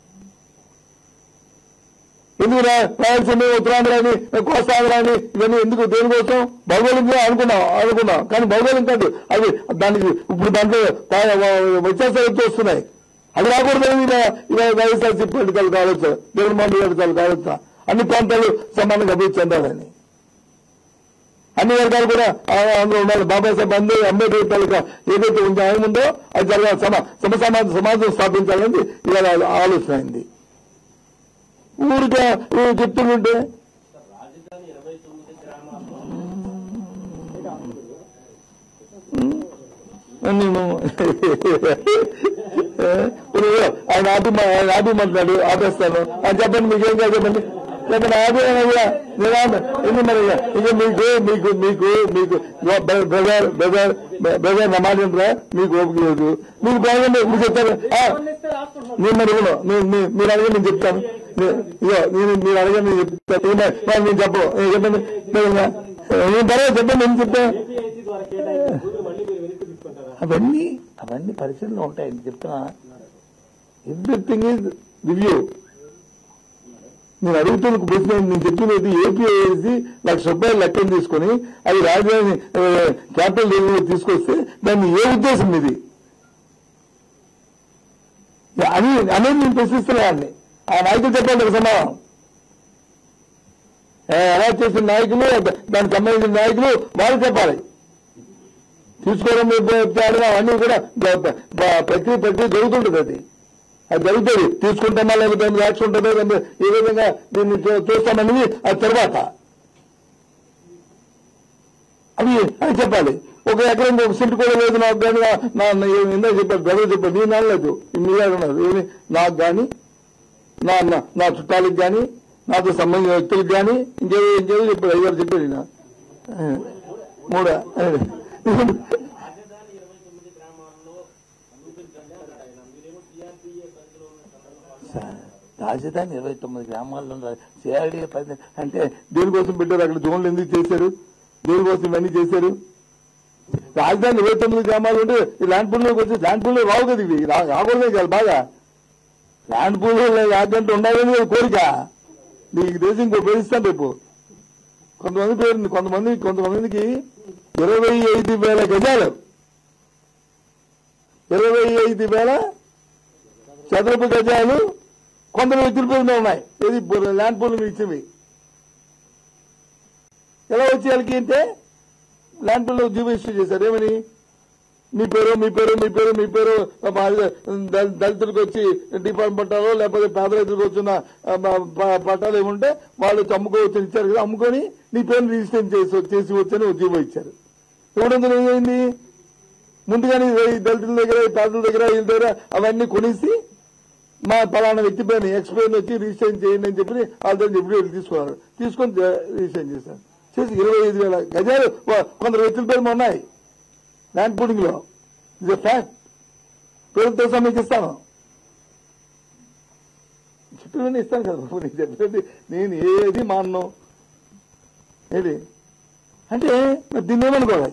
ఎందుకు రా- రాయలసీమ ఉత్తరాంధ్ర అని కోస్తాంధ్ర అని ఇవన్నీ ఎందుకు దేనికోసం భౌగోళికంగా అనుకున్నాం అనుకున్నాం కానీ భౌగోళికం కాదు అది దానికి ఇప్పుడు దాంట్లో తా- వ్యత్యాసాలు వచ్చి వస్తున్నాయి అది రాకూడదని ఇలా ఇలా వైఎస్ఆర్సీ పొలిటికల్ కావచ్చు జగన్మోహన్ రెడ్డి గారి కావచ్చు అన్ని ప్రాంతాలు సమానంగా అభివృద్ధి చెందాలని అన్ని వర్గాలు కూడా ఆ- అందులో ఉండాలి బాబాసాహెబ్ అంబే అంబేద్కర్ తాలూకా ఏదైతే ఉందో ఆయన ఉందో అది జరగాలి సమ సమ సమాజ సమాజం స్థాపించాలని ఇవాళ ఆలోచన అయింది ఊరికే ఊ- చెప్తుంటే రాజధాని ఇరవై తొమ్మిది గ్రామాల్లో నేను ఇప్పుడు ఆయన ఆపి మా- ఆయన ఆపి మాట్లాడు ఆపేస్తాను అని చెప్పండి మీకేం కాదు చెప్పండి చెప్పండి ఆపి కూడా నేను ఆపి ఎందుకు మరి ఇక ఇక మీకు మీకు మీకు మీకు బ్రదర్ బ్రదర్ బ్రదర్ నా మాట ఏంట్రా మీకు ఓపిక లేదు మీకు బాగుంది ఇప్పుడు చెప్తారు ఆ, నేను మరి ఇవ్వను. నేను- నేను- మీరు అడగండి నేను చెప్తాను నే- ఇగో నేను మీరు అడగండి నేను చెప్తాను ఇక మరి- మరి నేను చెప్పు ఏ, చెప్పండి నేను నేను తర్వాత చెప్పండి నేను చెప్తాను ఏపీఐసీ ద్వారా కేటాయించిన భూములు మళ్ళీ మీరు వెనక్కి తీసుకుంటారా అవన్నీ అవన్నీ పరిశీలనలు ఉంటాయి నేను చెప్తున్నా ఎవ్రీథింగ్ ఈజ్ రివ్యూ నేను అడుగుతున్న ప్రశ్న ఏంటి? నేను చెప్పినది ఏపీఐసి లక్ష రూపాయలు లెక్కలు తీసుకొని అది రాజధాని క్యాపిటల్ ఢిల్లీలో తీసుకొస్తే దాన్ని ఏ ఉద్దేశం ఇది అని అనేది నేను ప్రశ్నిస్తున్నాను ఆ నాయకులు చెప్పండి ఒక సమాధానం ఏ, ఎలా చేసిన నాయకులు దానికి సంబంధించిన నాయకులు వాళ్ళు చెప్పాలి తీసుకోవడం తేడా అవన్నీ కూడా ప- ప- ప్రక్రియ ప్రక్రియ జరుగుతుంటుంది అది అది జరుగుతుంది తీసుకుంటామా లేకపోతే ఏం యాక్షన్ ఉంటుందో లేకపోతే ఏ విధంగా దీన్ని చూ- చూస్తామనేది అది తర్వాత అవి అని చెప్పాలి ఒక ఎకరం ఒక సెంటు కూడా లేదు నాకు కానీ నా నా- ఇందాక చెప్పారు బ్రదర్ చెప్పారు నేను అనలేదు మీరు అన్నారు ఏమి నాకు కానీ నా నా- నా చుట్టాలకు కానీ నాతో సంబంధించిన వ్యక్తులకు కానీ ఇంకేదో ఇంకేదో చెప్పారు అయ్యారు చెప్పారు ఈయన. ఆ, మూడా రాజధాని ఇరవై తొమ్మిది గ్రామాల్లో చూపించారు ఆయన మీరేమో టీఆర్పీఏ పరిధిలో ఉన్న సందర్భాలు సార్, రాజధాని ఇరవై తొమ్మిది గ్రామాల్లో సిఆర్డీ పది అంటే దేనికోసం పెట్టారు అక్కడ జోన్లు ఎందుకు చేశారు దేనికోసం ఇవన్నీ చేశారు రాజధాని ఇరవై తొమ్మిది గ్రామాలు ఉంటే ఈ ల్యాండ్ పూల్లోకి వచ్చి ల్యాండ్ పూల్లో రావు కదా ఇవి రా- రాకూడదే కదా బాగా ల్యాండ్ పూల్ యాదంటే ఉండాలని కదా కోరిక నీకు దేశం ఇంకో పేరుస్తాను రేపు కొంతమంది పేరు కొంతమంది కొంతమందికి ఇరవై ఐదు వేల గజాలు ఇరవై ఐదు వేల చదరపు గజాలు కొందరు వ్యక్తుల పేరు మీద ఉన్నాయి ఇది బు- ల్యాండ్ పూల్ మీద ఇచ్చేవి ఎలా వచ్చి వాళ్ళకి అంటే ల్యాండ్ పూల్ జీవో ఇష్యూ చేశారు ఏమని మీ పేరు మీ పేరు మీ పేరు మీ పేరు మా దళ- దళితులకు వచ్చి డిపార్ట్మెంట్ పట్టాలో లేకపోతే పేద రైతులకు వచ్చిన ఆ, ప- ప- పట్టాలు ఏముంటే వాళ్ళు అమ్ముకోవచ్చు ఇచ్చారు కదా అమ్ముకొని నీ పేరు రిజిస్టర్ చేసి చేసి వచ్చని ఒక జీవో ఇచ్చారు ఎవడంతా ఏమైంది ముందుగానే ఈ దళితుల దగ్గర ఈ పేదల దగ్గర వీళ్ళ దగ్గర అవన్నీ కొనేసి మా పలానా వ్యక్తి పైన ఎక్స్ పైన వచ్చి రిజిస్ట్రేషన్ చేయండి అని చెప్పి వాళ్ళ దగ్గర చెప్పి వీళ్ళు తీసుకున్నారు తీసుకొని జ- రిజిస్ట్రేషన్ చేశారు చేసి ఇరవై ఐదు వేల గజాలు ఓ- కొందరు వ్యక్తుల పేరు మీద ఉన్నాయి ల్యాండ్ పూలింగ్ లో ఇది ఫ్యాక్ట్ పేరుతో మీకు ఇస్తాను చెప్పినవన్నీ ఇస్తాను కదా బాబు నీకు చెప్పేది నేను ఏది మాన్ను ఏది అంటే మరి దీన్ని ఏమనుకోవాలి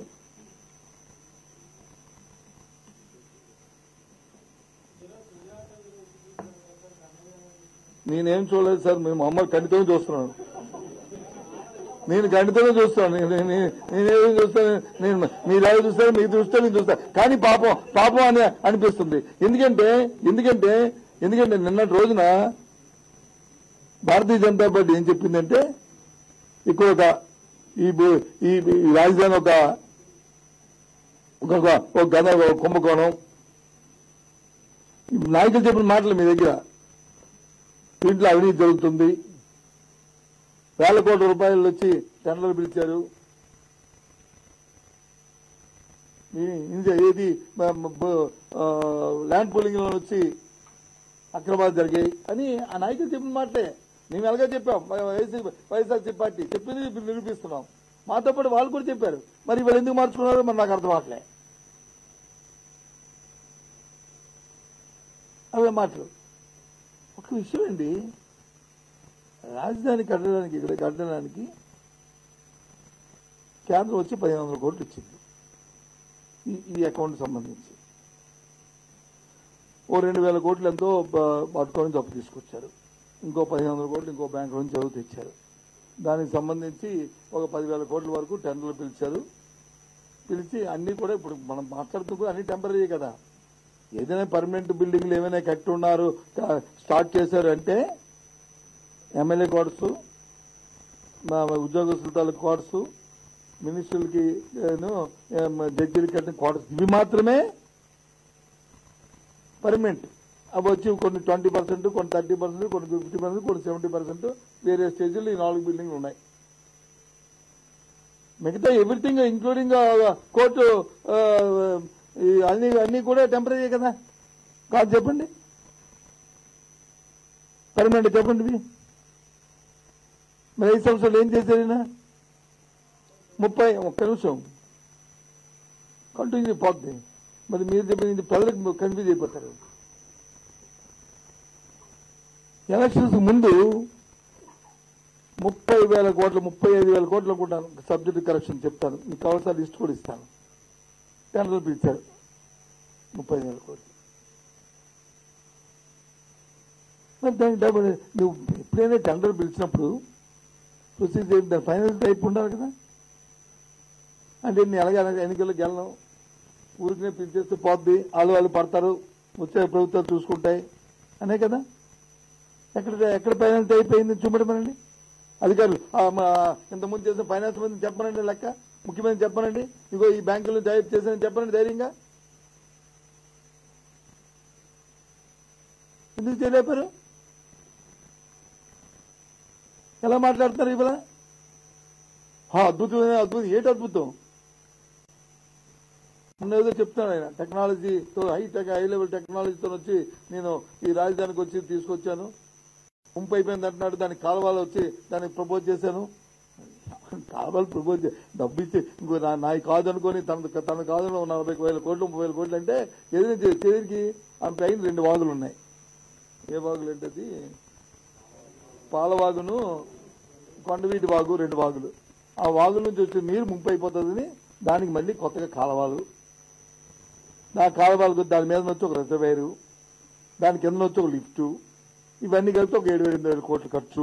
నేనేం చూడలేదు సార్ మేము అమ్మ కంటితో చూస్తున్నాను నేను గంటతోనే చూస్తాను నేను- నేను- నేనేం చూస్తాను నేను మీరు ఎలా చూస్తారు మీకు చూస్తే నేను చూస్తాను కానీ పాపం పాపం అని అనిపిస్తుంది ఎందుకంటే ఎందుకంటే ఎందుకంటే నిన్నటి రోజున భారతీయ జనతా పార్టీ ఏం చెప్పిందంటే ఇక్కడ ఒక ఈ బు- ఈ ఈ రాజధాని ఒక ఒక ఒక- ఒక గద ఒక కుంభకోణం ఈ నాయకులు చెప్పిన మాటలు మీ దగ్గర దీంట్లో అవినీతి జరుగుతుంది వేల కోట్ల రూపాయలు వచ్చి టెండర్లు పిలిచారు ఈ- ఇది ఏది మ- మ- బ- ఆ, ల్యాండ్ పూలింగ్ లో వచ్చి అక్రమాలు జరిగాయి అని ఆ నాయకులు చెప్పిన మాటలే మేము ఎలాగో చెప్పాం వైఎస్ఆర్ వైఎస్ఆర్సీ పార్టీ చెప్పింది ఇప్పుడు నిరూపిస్తున్నాం మాతో పాటు వాళ్ళు కూడా చెప్పారు మరి వాళ్ళు ఎందుకు మార్చుకున్నారో మరి నాకు అర్థం అవట్లే అవే మాటలు ఒక విషయం అండి రాజధాని కట్టడానికి ఇక్కడ కట్టడానికి కేంద్రం వచ్చి పదిహేను వందల కోట్లు ఇచ్చింది ఈ ఈ అకౌంట్ సంబంధించి ఓ రెండు వేల కోట్లు ఎంతో పట్టుకొని నుంచి అప్పు తీసుకొచ్చారు ఇంకో పదిహేను వందల కోట్లు ఇంకో బ్యాంక్ నుంచి చదువు తెచ్చారు దానికి సంబంధించి ఒక పదివేల కోట్ల వరకు టెండర్లు పిలిచారు పిలిచి అన్ని కూడా ఇప్పుడు మనం మాట్లాడుతూ కూడా అన్ని టెంపరీ కదా ఏదైనా పర్మనెంట్ బిల్డింగ్లు ఏమైనా కట్టి ఉన్నారు కా- స్టార్ట్ చేశారు అంటే ఎమ్మెల్యే కోర్సు మా ఉద్యోగస్తుల తాలూకు కోర్సు మినిస్టర్లకి ఏను, ఏం, జడ్జీలకి కట్టిన కోర్స్ ఇవి మాత్రమే పర్మనెంట్ అవి వచ్చి కొన్ని ట్వంటీ పర్సెంట్ కొన్ని థర్టీ పర్సెంట్ కొన్ని ఫిఫ్టీ పర్సెంట్ కొన్ని సెవెంటీ పర్సెంట్ వేరే స్టేజ్లో ఈ నాలుగు బిల్డింగ్లు ఉన్నాయి మిగతా ఎవ్రీథింగ్ ఇంక్లూడింగ్ కోర్టు ఆ, ఈ అన్ని అన్ని కూడా టెంపరీ కదా కాదు చెప్పండి పర్మనెంట్ చెప్పండి ఇవి. మరి ఐదు సంవత్సరాలు ఏం చేశారు ఈయన ముప్పై ఒక్క నిమిషం కంటిన్యూ పోద్ది మరి మీరు చెప్పింది ప్రజలకు కన్ఫ్యూజ్ అయిపోతారు ఎలక్షన్స్ ముందు ముప్పై వేల కోట్లు ముప్పై ఐదు వేల కోట్లు అనుకుంటాను సబ్జెక్ట్ కరెక్షన్ చెప్తాను మీకు కావాల్సిన లిస్ట్ కూడా ఇస్తాను టెండర్లు పిలిచారు ముప్పై వేల కోట్లు మరి దానికి డబ్బులు నువ్వు ఎప్పుడైనా టెండర్ పిలిచినప్పుడు ప్రొసీజర్ దాని ఫైనల్ టైప్ ఉండాలి కదా అంటే నేను ఎలాగ ఎన్నికలకు వెళ్ళను ఊరికినే పిలిచేస్తే పోద్ది వాళ్ళు వాళ్ళు పడతారు వచ్చే ప్రభుత్వాలు చూసుకుంటాయి అనే కదా ఎక్కడ ఎక్కడ ఫైనాన్స్ అయిపోయింది చూపెట్టమనండి అధికారులు ఆ, మా ఇంతకుముందు చేసిన ఫైనాన్స్ మంది చెప్పనండి లెక్క ముఖ్యమంత్రి చెప్పనండి ఇగో ఈ బ్యాంకులను టైప్ చేసిన చెప్పనండి ధైర్యంగా ఎందుకు చేయలేపారు ఎలా మాట్లాడుతున్నారు ఇవాళ ఆ, అద్భుతమైన అద్భుతం ఏంటి అద్భుతం మొన్న ఏదో చెప్తాను ఆయన టెక్నాలజీతో హై టెక్ హై లెవెల్ టెక్నాలజీతో వచ్చి నేను ఈ రాజధానికి వచ్చి తీసుకొచ్చాను ముంపు అయిపోయింది అంటున్నాడు దానికి కాలువలు వచ్చి దానికి ప్రపోజ్ చేశాను కాలువలు ప్రపోజ్ చే- డబ్బు ఇచ్చి ఇంకో నా నాయి కాదు అనుకొని తన తన కాదు నలభై వేల కోట్లు ముప్పై వేల కోట్లు అంటే ఏదైనా చేరికి ఆ పైన రెండు వాగులు ఉన్నాయి ఏ వాగులు ఏంటది పాలవాగును కొండవీటి వాగు రెండు వాగులు ఆ వాగుల నుంచి వచ్చే నీరు ముంపు అయిపోతుందని దానికి మళ్ళీ కొత్తగా కాలవాలు ఆ కాలవాలకు దాని మీద వచ్చి ఒక రిజర్వేరు దాని కింద వచ్చి ఒక లిఫ్ట్ ఇవన్నీ కలిపి ఒక ఏడు వేల ఎనిమిది వేల కోట్ల ఖర్చు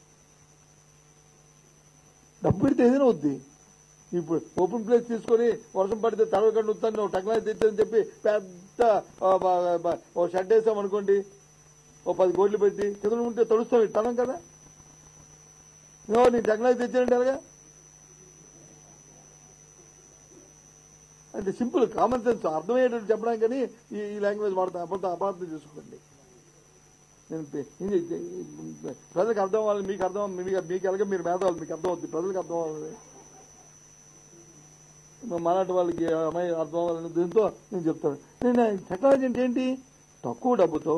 డబ్బు పెడితే ఏదైనా వద్ది ఇప్పుడు ఓపెన్ ప్లేస్ తీసుకొని వర్షం పడితే తడవకుండా వస్తాను ఒక టెక్నాలజీ తెచ్చని చెప్పి పెద్ద ఆ, బ- బ- ఓ షెడ్ వేసాం అనుకోండి ఓ పది కోట్లు పెట్టి కింద ఉంటే తడుస్తాం ఇట్టాం కదా ఏమో నీ టెక్నాలజీ తెచ్చానంటే ఎలాగా అంటే సింపుల్ కామన్ సెన్స్ అర్థమయ్యేటట్టు చెప్పడానికి కానీ ఈ ఈ లాంగ్వేజ్ వాడతాను అబద్ధం అపార్థం చేసుకోండి నేను పె- ఇది- ఇది- ప్రజలకు అర్థం అవ్వాలి మీకు అర్థం మీకు మీకు ఎలాగ మీరు మేధావాలి మీకు అర్థం అవుతుంది ప్రజలకు అర్థం అవ్వాలి మా మరాఠీ వాళ్ళకి అమ్మాయి అర్థం అవ్వాలని దీంతో నేను చెప్తాను నేను టెక్నాలజీ అంటే ఏంటి తక్కువ డబ్బుతో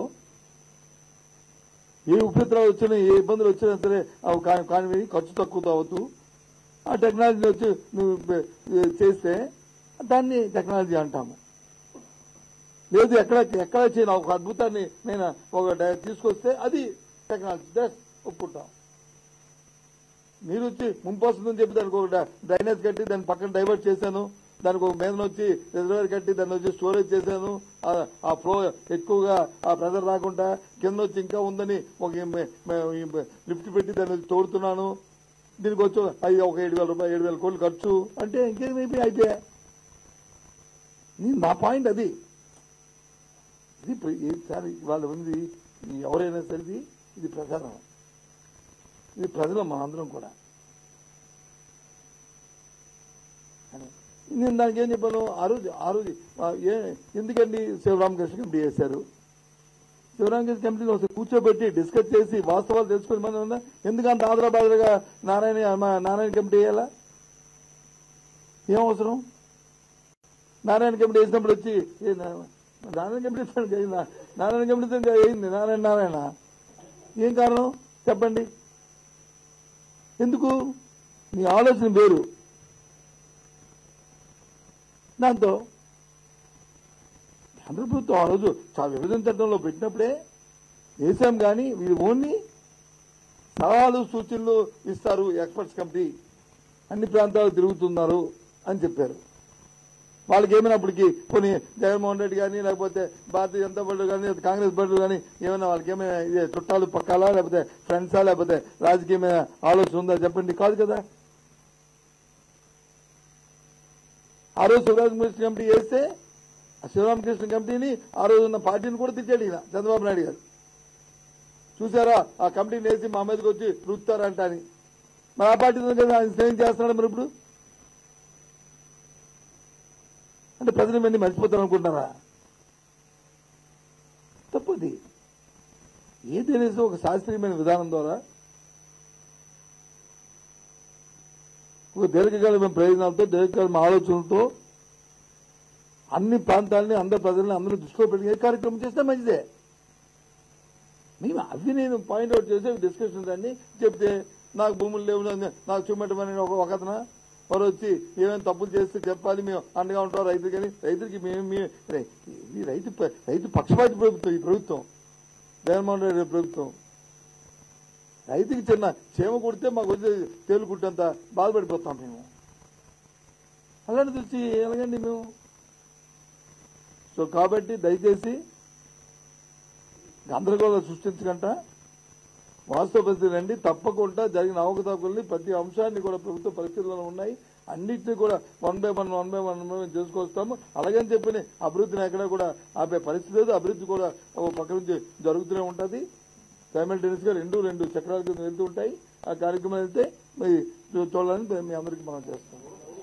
ఏ ఉపద్రవాలు వచ్చినా ఏ ఇబ్బందులు వచ్చినా సరే అవి కాని కానివి ఖర్చు తక్కువతో అవుతూ ఆ టెక్నాలజీ వచ్చి నువ్వు పె- చేస్తే దాన్ని టెక్నాలజీ అంటాము లేదు ఎక్కడ ఎక్కడ చేయను ఒక అద్భుతాన్ని నేను ఒక డ- తీసుకొస్తే అది టెక్నాలజీ దస్ ఒప్పుకుంటాం మీరు వచ్చి ముంపు వస్తుందని చెప్పి దానికి ఒక డ- డ్రైనేజ్ కట్టి దాని పక్కన డైవర్ట్ చేశాను దానికి ఒక మీద వచ్చి రిజర్వేర్ కట్టి దాన్ని వచ్చి స్టోరేజ్ చేశాను ఆ- ఆ ఫ్లో ఎక్కువగా ఆ ప్రెజర్ రాకుండా కింద వచ్చి ఇంకా ఉందని ఒక మే- మే- లిఫ్ట్ పెట్టి దాన్ని వచ్చి తోడుతున్నాను దీనికి వచ్చి అయ్యి ఒక ఏడు వేల రూపాయలు ఏడు వేల కోట్లు ఖర్చు అంటే ఇంకేమైపోయి అయిపోయా నేను నా పాయింట్ అది ఇది ప్ర- ఇది సార్ ఇవాళ ఉంది ఈ ఎవరైనా సరే ఇది- ఇది ప్రసారం ఇది ప్రజలు మనందరం కూడా అని. నేను దానికి ఏం చెప్పాను ఆ రోజు ఆ రోజు ఆ, ఏ ఎందుకండి శివరామకృష్ణ కమిటీ చేశారు శివరామకృష్ణ కమిటీలో ఒకసారి కూర్చోబెట్టి డిస్కస్ చేసి వాస్తవాలు తెలుసుకుని మనం ఉందా ఎందుకంత ఆదరాబాదరగా నారాయణ మా నారాయణ కమిటీ వేయాలా ఏం అవసరం నారాయణ కమిటీ వేసినప్పుడు వచ్చి ఏ నా- నారాయణ కమిటీ ఇస్తానికి అయిందా నారాయణ కమిటీ ఇంకా అయింది నారాయణ నారాయణ ఏం కారణం చెప్పండి ఎందుకు నీ ఆలోచన వేరు దాంతో కేంద్ర ప్రభుత్వం ఆ రోజు చాలా విభజన చట్టంలో పెట్టినప్పుడే వేసాం కానీ వీళ్ళు ఓన్లీ సలహాలు సూచనలు ఇస్తారు ఎక్స్పర్ట్స్ కమిటీ అన్ని ప్రాంతాలు తిరుగుతున్నారు అని చెప్పారు వాళ్ళకి ఏమైనప్పటికీ కొన్ని జగన్మోహన్ రెడ్డి కానీ లేకపోతే భారతీయ జనతా పార్టీ కానీ లేదా కాంగ్రెస్ పార్టీ కానీ ఏమైనా వాళ్ళకి ఏమైనా ఇదే చుట్టాలు పక్కాలా లేకపోతే ఫ్రెండ్సా లేకపోతే రాజకీయమైన ఆలోచన ఉందా చెప్పండి కాదు కదా ఆ రోజు శివరామకృష్ణ కమిటీ వేస్తే ఆ శివరామకృష్ణ కమిటీని ఆ రోజు ఉన్న పార్టీని కూడా తెచ్చాడు ఈయన చంద్రబాబు నాయుడు గారు చూసారా ఆ కమిటీని వేసి మా మీదకి వచ్చి రుస్తారంట అని మరి ఆ పార్టీ కదా ఆయన స్నేహం చేస్తున్నాడు మరి ఇప్పుడు అంటే ప్రజలు మంది మర్చిపోతారు అనుకుంటారా తప్పుది ఏదైనా సరే ఒక శాస్త్రీయమైన విధానం ద్వారా ఒక దీర్ఘకాలమైన ప్రయోజనాలతో దీర్ఘకాలమైన ఆలోచనలతో అన్ని ప్రాంతాలని అందరి ప్రజల్ని అందరూ దృష్టిలో పెట్టి ఏ కార్యక్రమం చేస్తే మంచిదే మేము అవి నేను పాయింట్అవుట్ చేసి డిస్కషన్స్ అన్ని చెప్తే నాకు భూములు లేవు నా- నాకు చూపెట్టమని ఒక ఒక అతను వారు వచ్చి ఏమైనా తప్పులు చేస్తే చెప్పాలి మేము అండగా ఉంటాం రైతులు కానీ రైతులకి మేము మీ రై- ఈ రైతు ప- రైతు పక్షపాతి ప్రభుత్వం ఈ ప్రభుత్వం జగన్మోహన్ రెడ్డి ప్రభుత్వం రైతుకి చిన్న చీమ కుడితే మాకు వచ్చి తేలు కుట్టేంత బాధపడిపోతాం మేము అలాంటి చూసి ఎలాగండి మేము సో కాబట్టి దయచేసి గందరగోళం సృష్టించకుండా వాస్తవ పరిస్థితి రండి తప్పకుండా జరిగిన అవకతవకల్ని ప్రతి అంశాన్ని కూడా ప్రభుత్వ పరిస్థితుల్లో ఉన్నాయి అన్నింటినీ కూడా one by one one by one by చేసుకొస్తాము అలాగని చెప్పి అభివృద్ధిని ఎక్కడ కూడా ఆపే పరిస్థితి లేదు అభివృద్ధి కూడా ఒక పక్క నుంచి జరుగుతూనే ఉంటుంది సైమల్టేనియస్ గా రెండు రెండు చక్రాల కింద వెళ్తూ ఉంటాయి ఆ కార్యక్రమం వెళ్తే మరి చూ- చూడాలని మీ అందరికీ మనం చేస్తాం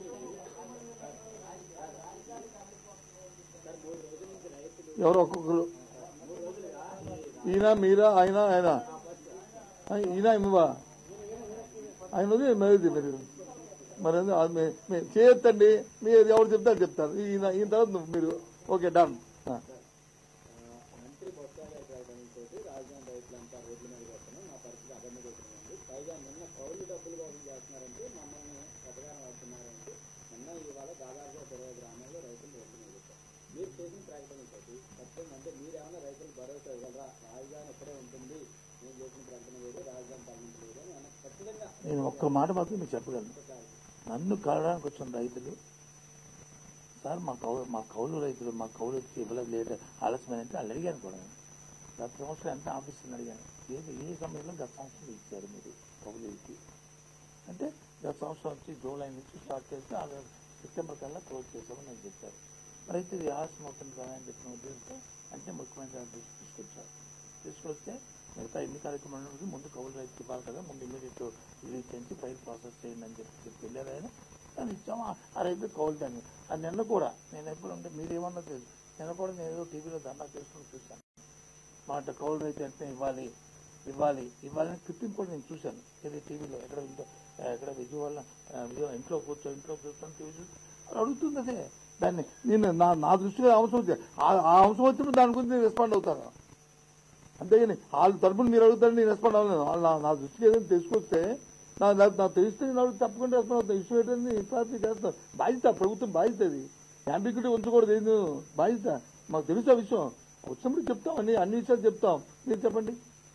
ఎవరో ఒక్కొక్కరు ఈయన మీరా ఆయన ఆయన ఆ, ఈయన ఇమ్మవా ఆయన ఉంది మరి మీరు మరి ఏంది? అది మీ- మీ- చేయొద్దండి మీరు ఎవరు చెప్తారు చెప్తారు ఈయన ఈయన తర్వాత నువ్వు మీరు ఓకే డన్ ఆ. మంత్రి బొత్స తోటి రాజధాని రైతులంతా రోడ్ల మీద వస్తున్నాం మా పరిస్థితి అదన్నీ కొట్టుకుంది పైగా నిన్న కౌలు డబ్బులు కోసం చేస్తున్నారంటే మమ్మల్ని పథకాన్ని వాడుతున్నారంటే నిన్న ఇవాళ దాదాపుగా ఒక ఇరవై గ్రామాల్లో రైతులు రోడ్ల మీద వచ్చారు మీరు చేసిన ప్రకటన తోటి ఖచ్చితంగా అంటే మీరేమన్నా రైతులు భరోసా ఇవ్వగలరా రాజధాని ఇక్కడే ఉంటుంది నేను చేసిన ప్రకటన వేరు రాజధాని తరలించలేదు అని అన్న ఖచ్చితంగా నేను ఒక్క మాట మాత్రం మీకు చెప్పగలను నన్ను కావడానికి వచ్చిన రైతులు సార్ మా కౌలు మా కౌలు రైతులు మా కౌలు వచ్చి ఇవ్వలేదు లేట్ ఆలస్యమైన అంటే వాళ్ళు అడిగాను కూడా గత సంవత్సరం ఎంత ఆఫీసుని అడిగాను ఏది ఏ సమయంలో గత సంవత్సరం ఇచ్చారు మీరు కౌలుకి అంటే గత సంవత్సరం వచ్చి జూలై నుంచి స్టార్ట్ చేస్తే ఆల్రెడీ సెప్టెంబర్ కల్లా క్లోజ్ చేసామని నేను చెప్పారు మరి అయితే ఇది ఆలస్యం అవుతుంది కదా అని చెప్పిన ఉద్దేశంతో అంటే ముఖ్యమైన దృష్టి తీసుకొచ్చారు తీసుకొస్తే మిగతా ఎన్ని కార్యక్రమాలు ఉన్నది ముందు కౌలు రైతు ఇవ్వాలి కదా ముందు ఇమీడియట్ రిలీజ్ చేసి ఫైల్ ప్రాసెస్ చేయండి అని చెప్పి చెప్పి వెళ్ళారు ఆయన దాన్ని ఇచ్చాము ఆ- ఆ రైతు కౌలు దాన్ని ఆ నిన్న కూడా నేను ఎప్పుడు అంటే మీరేమన్నా తెలుసు నిన్న కూడా నేను ఏదో టీవీలో దండా చేసుకుని చూశాను మాట కౌలు రైతు అంటే ఇవ్వాలి ఇవ్వాలి ఇవ్వాలని క్లిప్పింగ్ కూడా నేను చూశాను ఇది టీవీలో ఎక్కడ ఇంట్లో ఎక్కడ విజయవాడ ఆ, విజయవాడ ఇంట్లో కూర్చో ఇంట్లో కూర్చొని టీవీ చూసి అది అడుగుతుంది అదే దాన్ని నేను నా నా దృష్టిలో అవసరం వచ్చి ఆ- ఆ అవసరం వచ్చినప్పుడు దాని గురించి నేను రెస్పాండ్ అవుతాను అంతేగాని వాళ్ళ తరపున మీరు అడుగుతారని నేను రెస్పాండ్ అవ్వలేదు వాళ్ళు నా- నా దృష్టికి ఏదైనా తీసుకొస్తే నా నా- నాకు తెలిస్తే నేను అడుగు తప్పకుండా వేస్తాను ఇష్యూ ఏంటండి పార్టీ చేస్తాం బాధ్యత ప్రభుత్వం బాధ్యత అది అంబిక్యూటీ ఉంచకూడదు ఏంది బాధ్యత మాకు తెలుసు ఆ విషయం వచ్చినప్పుడు చెప్తాం అన్ని అన్ని విషయాలు చెప్తాం మీరు చెప్పండి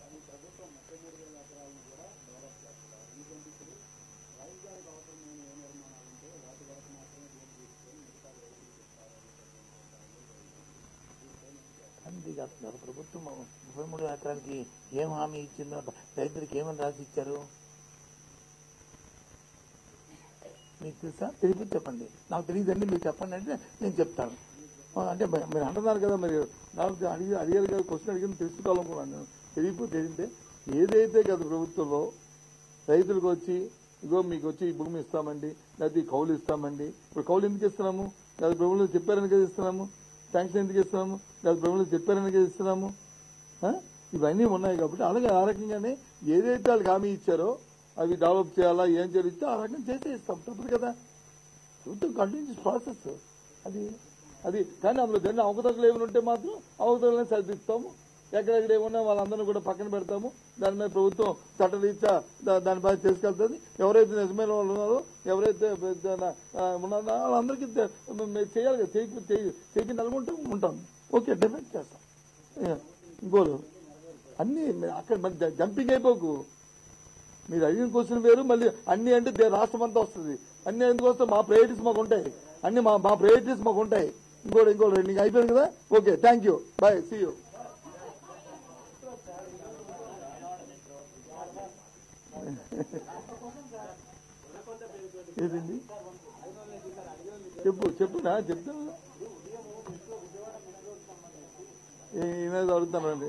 అంతేకాదు ప్రభుత్వం ముప్పై మూడు ఎకరానికి ఏం హామీ ఇచ్చిందో రైతులకు ఏమని రాసి ఇచ్చారు మీకు తెలుసా తెలిపి చెప్పండి నాకు తెలియదండి మీరు చెప్పండి అంటే నేను చెప్తాను ఆ, అంటే మరి- మీరు అంటున్నారు కదా మరి నాకు అడిగి అడిగారు కదా క్వశ్చన్ అడిగిన తెలుసుకోవాలనుకున్నాను నేను తెలియదు తెలియంటే ఏదైతే కదా ప్రభుత్వంలో రైతులకు వచ్చి ఇగో మీకు వచ్చి ఈ భూమి ఇస్తామండి లేకపోతే ఈ కౌలు ఇస్తామండి ఇప్పుడు కౌలు ఎందుకు ఇస్తున్నాము లేదా ప్రభుత్వం చెప్పారని కదా ఇస్తున్నాము శాంక్షన్ ఎందుకు ఇస్తున్నాము లేదా ప్రభుత్వం చెప్పారని కదా ఇస్తున్నాము ఆ? ఇవన్నీ ఉన్నాయి కాబట్టి అలాగే ఆ రకంగానే ఏదైతే వాళ్ళకి హామీ ఇచ్చారో అవి డెవలప్ చేయాలా ఏం చేయాలి ఆ రకంగా చేసే ఇస్తాం తప్పదు కదా ప్రభుత్వం కంటిన్యూస్ ప్రాసెస్ అది అది కానీ అందులో దాన్ని అవకతవకలు ఏమైనా ఉంటే మాత్రం అవకతవకలను సరిదిస్తాము ఎక్కడెక్కడ ఏమన్నా వాళ్ళందరినీ కూడా పక్కన పెడతాము దాని మీద ప్రభుత్వం చట్టరీత్యా దా- దానిపై తీసుకెళ్తుంది ఎవరైతే నిజమైన వాళ్ళు ఉన్నారో ఎవరైతే పెద్ద- ఆ, ఉన్నారో వాళ్ళందరికీ తె- మేము చేయాలి కదా చేయి చేయి- చేయికి నలుగుంటాం ఉంటాం ఓకే డెఫినెట్ చేస్తాం ఏ, ఇంకోరు అన్ని అక్కడ మరి జ- జంపింగ్ అయిపోకు మీరు అడిగిన క్వశ్చన్ వేరు మళ్ళీ అన్ని అంటే దే- రాష్ట్రం అంతా వస్తుంది అన్ని ఎందుకు వస్తాయి మా ప్రయారిటీస్ మాకు ఉంటాయి అన్ని మా మా ప్రయారిటీస్ మాకు ఉంటాయి ఇంకోటి ఇంకోటి రెండు అయిపోయింది కదా okay thank you bye see you ఏదండి చెప్పు చెప్పునా చెప్తాను ఏమేది అడుగుతానండి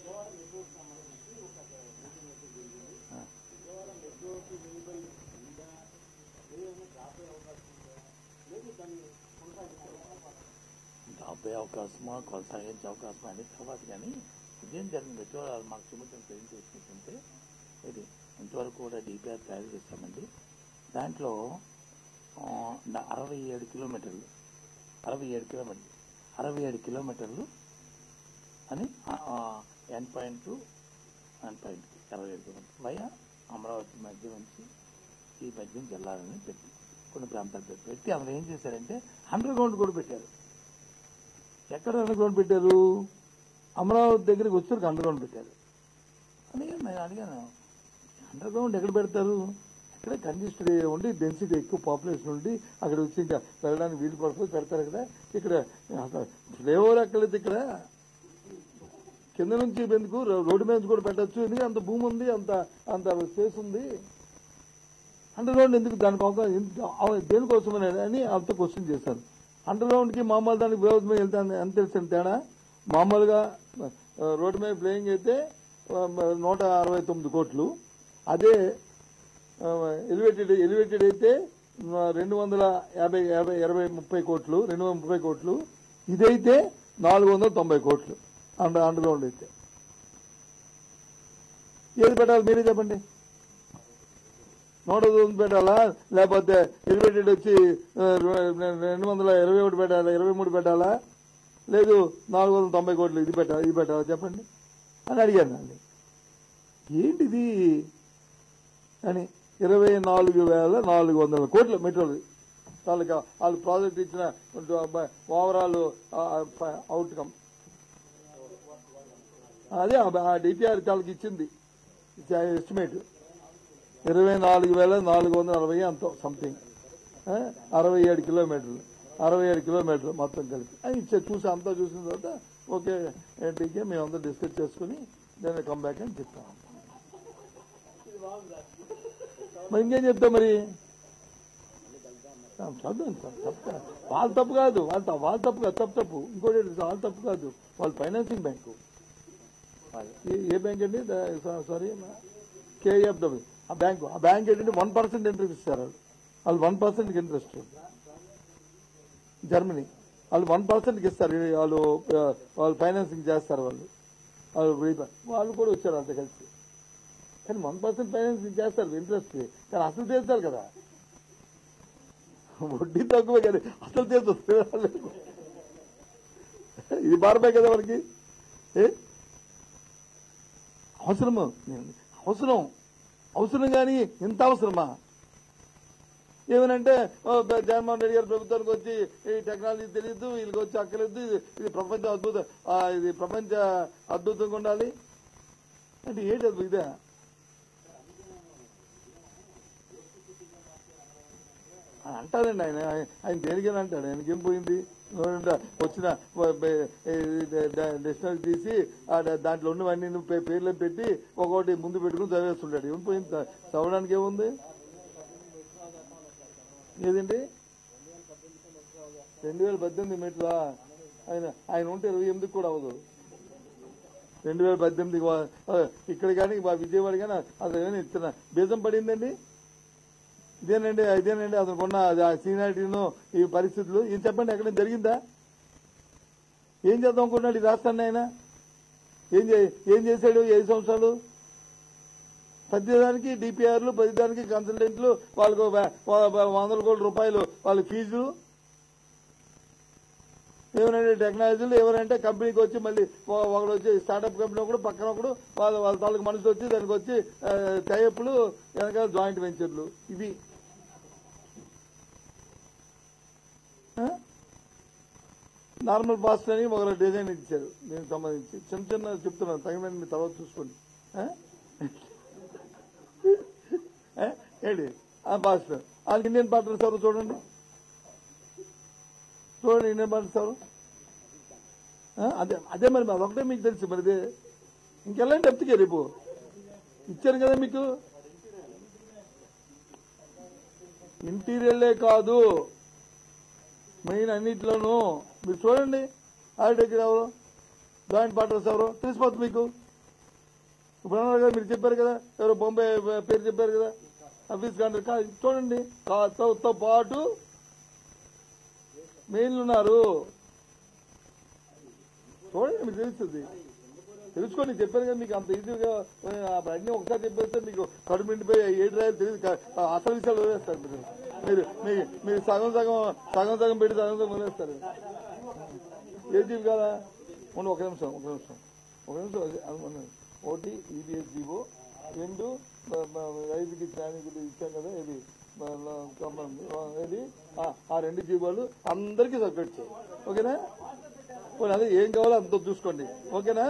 అబ్బాయి అవకాశమా కొనసాగించే అవకాశమా అనేది తర్వాత కానీ ఇదేం జరిగింది వచ్చేవాళ్ళు మాకు చూపించిన పెయింట్ చేసుకుంటుంటే ఇది ఇంతవరకు కూడా డిపిఆర్ తయారు చేస్తామండి దాంట్లో ఆ, ద- అరవై ఏడు కిలోమీటర్లు అరవై ఏడు కిలోమీటర్లు అరవై ఏడు కిలోమీటర్లు అని N point to N point అరవై ఏడు కిలోమీటర్లు వయ అమరావతి మధ్య నుంచి ఈ మధ్యం జిల్లాలని పెట్టి కొన్ని ప్రాంతాలు పెట్టి పెట్టి అందులో ఏం చేశారంటే అండర్ గ్రౌండ్ కూడా పెట్టారు ఎక్కడ అండర్ గ్రౌండ్ పెట్టారు అమరావతి దగ్గరికి వచ్చారు అండర్ గ్రౌండ్ పెట్టారు అని నేను అడిగాను అండర్ గ్రౌండ్ ఎక్కడ పెడతారు ఎక్కడ కంజెస్టెడ్ ఉండి డెన్సిటీ ఎక్కువ పాపులేషన్ ఉండి అక్కడ వచ్చి ఇంకా వెళ్ళడానికి వీలు పడిపోయి పెడతారు కదా ఇక్కడ ఫ్లేవర్ ఎక్కడైతే ఇక్కడ కింద నుంచి ఎందుకు రోడ్డు మీద నుంచి కూడా పెట్టచ్చు ఎందుకంటే అంత భూమి ఉంది అంత అంత స్పేస్ ఉంది అండర్ గ్రౌండ్ ఎందుకు దానికి అవకాశం ఎందుకు- అవ- దేనికోసమని అని అంత క్వశ్చన్ చేశారు అండర్ గ్రౌండ్ కి మామూలు దానికి విరోధం మీద వెళ్తే ఎంత తెలిసిన తేడా మామూలుగా ఆ, రోడ్డు మీద ప్లేయింగ్ అయితే ఆ, మ- నూట అరవై తొమ్మిది కోట్లు అదే ఎలివేటెడ్ ఎలివేటెడ్ అయితే ఆ, రెండు వందల యాభై యాభై ఇరవై ముప్పై కోట్లు రెండు వందల ముప్పై కోట్లు ఇదైతే నాలుగు వందల తొంభై కోట్లు అండర్ అండర్ గ్రౌండ్ అయితే ఏది పెట్టాలి మీరే చెప్పండి నూట తొమ్మిది పెట్టాలా లేకపోతే ఎలివేటెడ్ వచ్చి ఆ, రెండు వందల ఇరవై ఒకటి పెట్టాలా ఇరవై మూడు పెట్టాలా లేదు నాలుగు వందల తొంభై కోట్లు ఇది పెట్టాలా ఇది పెట్టాలా చెప్పండి అని అడిగాను అండి ఏంటిది అని ఇరవై నాలుగు వేల నాలుగు వందల కోట్ల మెట్రోలు వాళ్ళకి వాళ్ళు ప్రాజెక్ట్ ఇచ్చిన ఓవరాల్ అవుట్కమ్ అదే ఆ డిపిఆర్ వాళ్ళకి ఇచ్చింది ఎస్టిమేట్ ఇరవై నాలుగు వేల నాలుగు వందల అరవై అంత సంథింగ్ అరవై ఏడు కిలోమీటర్లు అరవై ఏడు కిలోమీటర్లు మొత్తం కలిపి అది ఇచ్చే చూసి అంతా చూసిన తర్వాత ఓకే ఏంటికే మేము అంతా డిస్కస్ చేసుకుని దాన్ని కమ్ బ్యాక్ అని చెప్తాం మరి ఇంకేం చెప్తాం మరి చదువు తప్పు వాళ్ళ తప్పు కాదు వాళ్ళ తప్పు వాళ్ళ తప్పు కాదు తప్పు తప్పు ఇంకోటి ఏంటి, వాళ్ళ తప్పు కాదు వాళ్ళు financing bank a- a bank అండి దా- సారీ కేఎఫ్డబ్ల్యూ ఆ బ్యాంకు ఆ బ్యాంక్ ఏంటంటే వన్ పర్సెంట్ ఇంట్రెస్ట్ ఇస్తారు వాళ్ళు వాళ్ళు వన్ పర్సెంట్ ఇంట్రెస్ట్ జర్మనీ వాళ్ళు వన్ పర్సెంట్కి ఇస్తారు ఈ వాళ్ళు ఆ, వాళ్ళు ఫైనాన్సింగ్ చేస్తారు వాళ్ళు వాళ్ళు వెయ్యి- వాళ్ళు కూడా వచ్చారు అంత కలిసి కానీ వన్ పర్సెంట్ ఫైనాన్సింగ్ చేస్తారు ఇంట్రెస్ట్ కానీ అసలు తీరుతారు కదా వడ్డీ తక్కువ కానీ అసలు తీరుతుంది ఇది భారమే కదా మనకి ఏ అవసరము నేను- అవసరం అవసరం కానీ ఇంత అవసరమా ఏమనంటే ఓ, బ- జగన్మోహన్ రెడ్డి గారు ప్రభుత్వానికి వచ్చి ఈ టెక్నాలజీ తెలియదు వీళ్ళకి వచ్చి అక్కర్లేదు ఇది- ఇది ప్రపంచ అద్భుతం ఆ, ఇది ప్రపంచ అద్భుతంగా ఉండాలి అంటే ఏంటి అది ఇదే అని అంటారండి ఆయన ఆయన- ఆయన దేనికైనా అంటాడు ఆయనకేం పోయింది చూడండి, వచ్చిన డిక్షనరీ తీసి ఆ దా- దాంట్లో ఉన్నవన్నీ నువ్వు పే- పేర్లు పెట్టి ఒకటి ముందు పెట్టుకుని చదివేస్తుంటాడు ఏం పోయింది చ- చదవడానికి ఏముంది ఏదండి రెండు వేల పద్దెనిమిది మెట్లా ఆయన ఆయన ఉంటే ఇరవై ఎనిమిదికి కూడా అవ్వదు రెండు వేల పద్దెనిమిది ఇక్కడ కానీ మా విజయవాడ కానీ అసలు ఏమైనా ఇస్తున్నా బీజం పడిందండి ఇదేనండి ఇదేనండి అతను కొన్న ఆ సీనియారిటీను ఈ పరిస్థితులు ఏం చెప్పండి ఎక్కడ జరిగిందా ఏం చేద్దాం అనుకున్నాడు ఈ రాష్ట్రాన్ని ఆయన ఏం చే- ఏం చేశాడు ఐదు సంవత్సరాలు ప్రతిదానికి డిపిఆర్లు ప్రతిదానికి కన్సల్టెంట్లు వాళ్ళకు వా- వా- వా- వందల కోట్ల రూపాయలు వాళ్ళ ఫీజు ఏమనంటే టెక్నాలజీలు ఎవరంటే కంపెనీకి వచ్చి మళ్ళీ ఒ- ఒకడు వచ్చి స్టార్టప్ కంపెనీ ఒకడు పక్కన ఒకడు వాళ్ళ వాళ్ళ తాలూకు మనుషులు వచ్చి దానికి వచ్చి టైప్లు వెనకాల జాయింట్ వెంచర్లు ఇవి ఆ? నార్మల్ పాస్ట్ అని ఒక డిజైన్ ఇచ్చారు దీనికి సంబంధించి చిన్న చిన్న చెప్తున్నాను తగిన మీ తర్వాత చూసుకోండి ఆ? ఆ? ఏంటి ఆ పాస్ట్ వాళ్ళకి ఇండియన్ పార్ట్నర్స్ ఎవరు చూడండి చూడండి ఇండియన్ పార్ట్నర్స్ ఎవరు ఆ? అదే అదే మరి అది ఒకటే మీకు తెలుసు మరి ఇదే ఇంకెళ్ళండి చెప్తే రేపు ఇచ్చారు కదా మీకు ఇంటీరియర్లే కాదు మెయిన్ అన్నిట్లోనూ మీరు చూడండి ఆర్డర్ ఎవరు జాయింట్ పార్ట్నర్స్ ఎవరు తెలిసిపోతుంది మీకు ఇప్పుడు అన్నారు కదా మీరు చెప్పారు కదా ఎవరో బొంబే పేరు చెప్పారు కదా ఆఫీస్ కాంటర్ కా చూడండి కా- తో తో పాటు మెయిన్లు ఉన్నారు చూడండి మీకు తెలుస్తుంది తెలుసుకోండి చెప్పాను కదా మీకు అంత ఈజీగా ఆ, అన్నీ ఒకసారి చెప్పేస్తే మీకు కడుపు నిండిపోయి ఏడు రాయాలి తెలియదు క- ఆ, అసలు విషయాలు వదిలేస్తారు మీరు మీరు మీ- మీరు సగం సగం సగం సగం పెట్టి సగం సగం వదిలేస్తారు ఏ జీవి కదా ఉండు ఒక నిమిషం ఒక నిమిషం ఒక నిమిషం అది- అది మన ఒకటి ఈబీఎస్ జీవో రెండు బ- బ- రైతుకి శ్రామికులు ఇచ్చాం కదా ఇది బ- బ- కమ్మం, ఆ, ఇది ఆ, ఆ రెండు జీవోలు అందరికీ సపరేట్ చేయాలి ఓకేనా పోనీ అదే ఏం కావాలో అంత చూసుకోండి ఓకేనా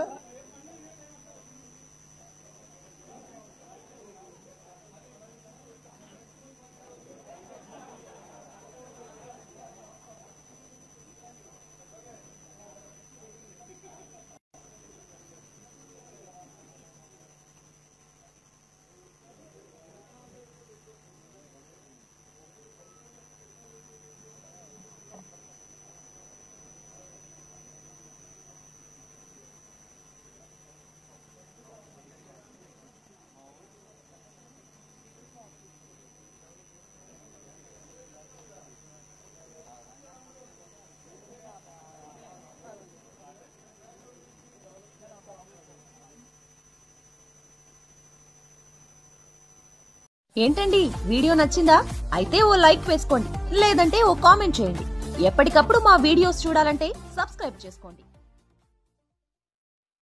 ఏంటండి వీడియో నచ్చిందా అయితే ఓ లైక్ వేసుకోండి లేదంటే ఓ కామెంట్ చేయండి ఎప్పటికప్పుడు మా వీడియోస్ చూడాలంటే సబ్స్క్రైబ్ చేసుకోండి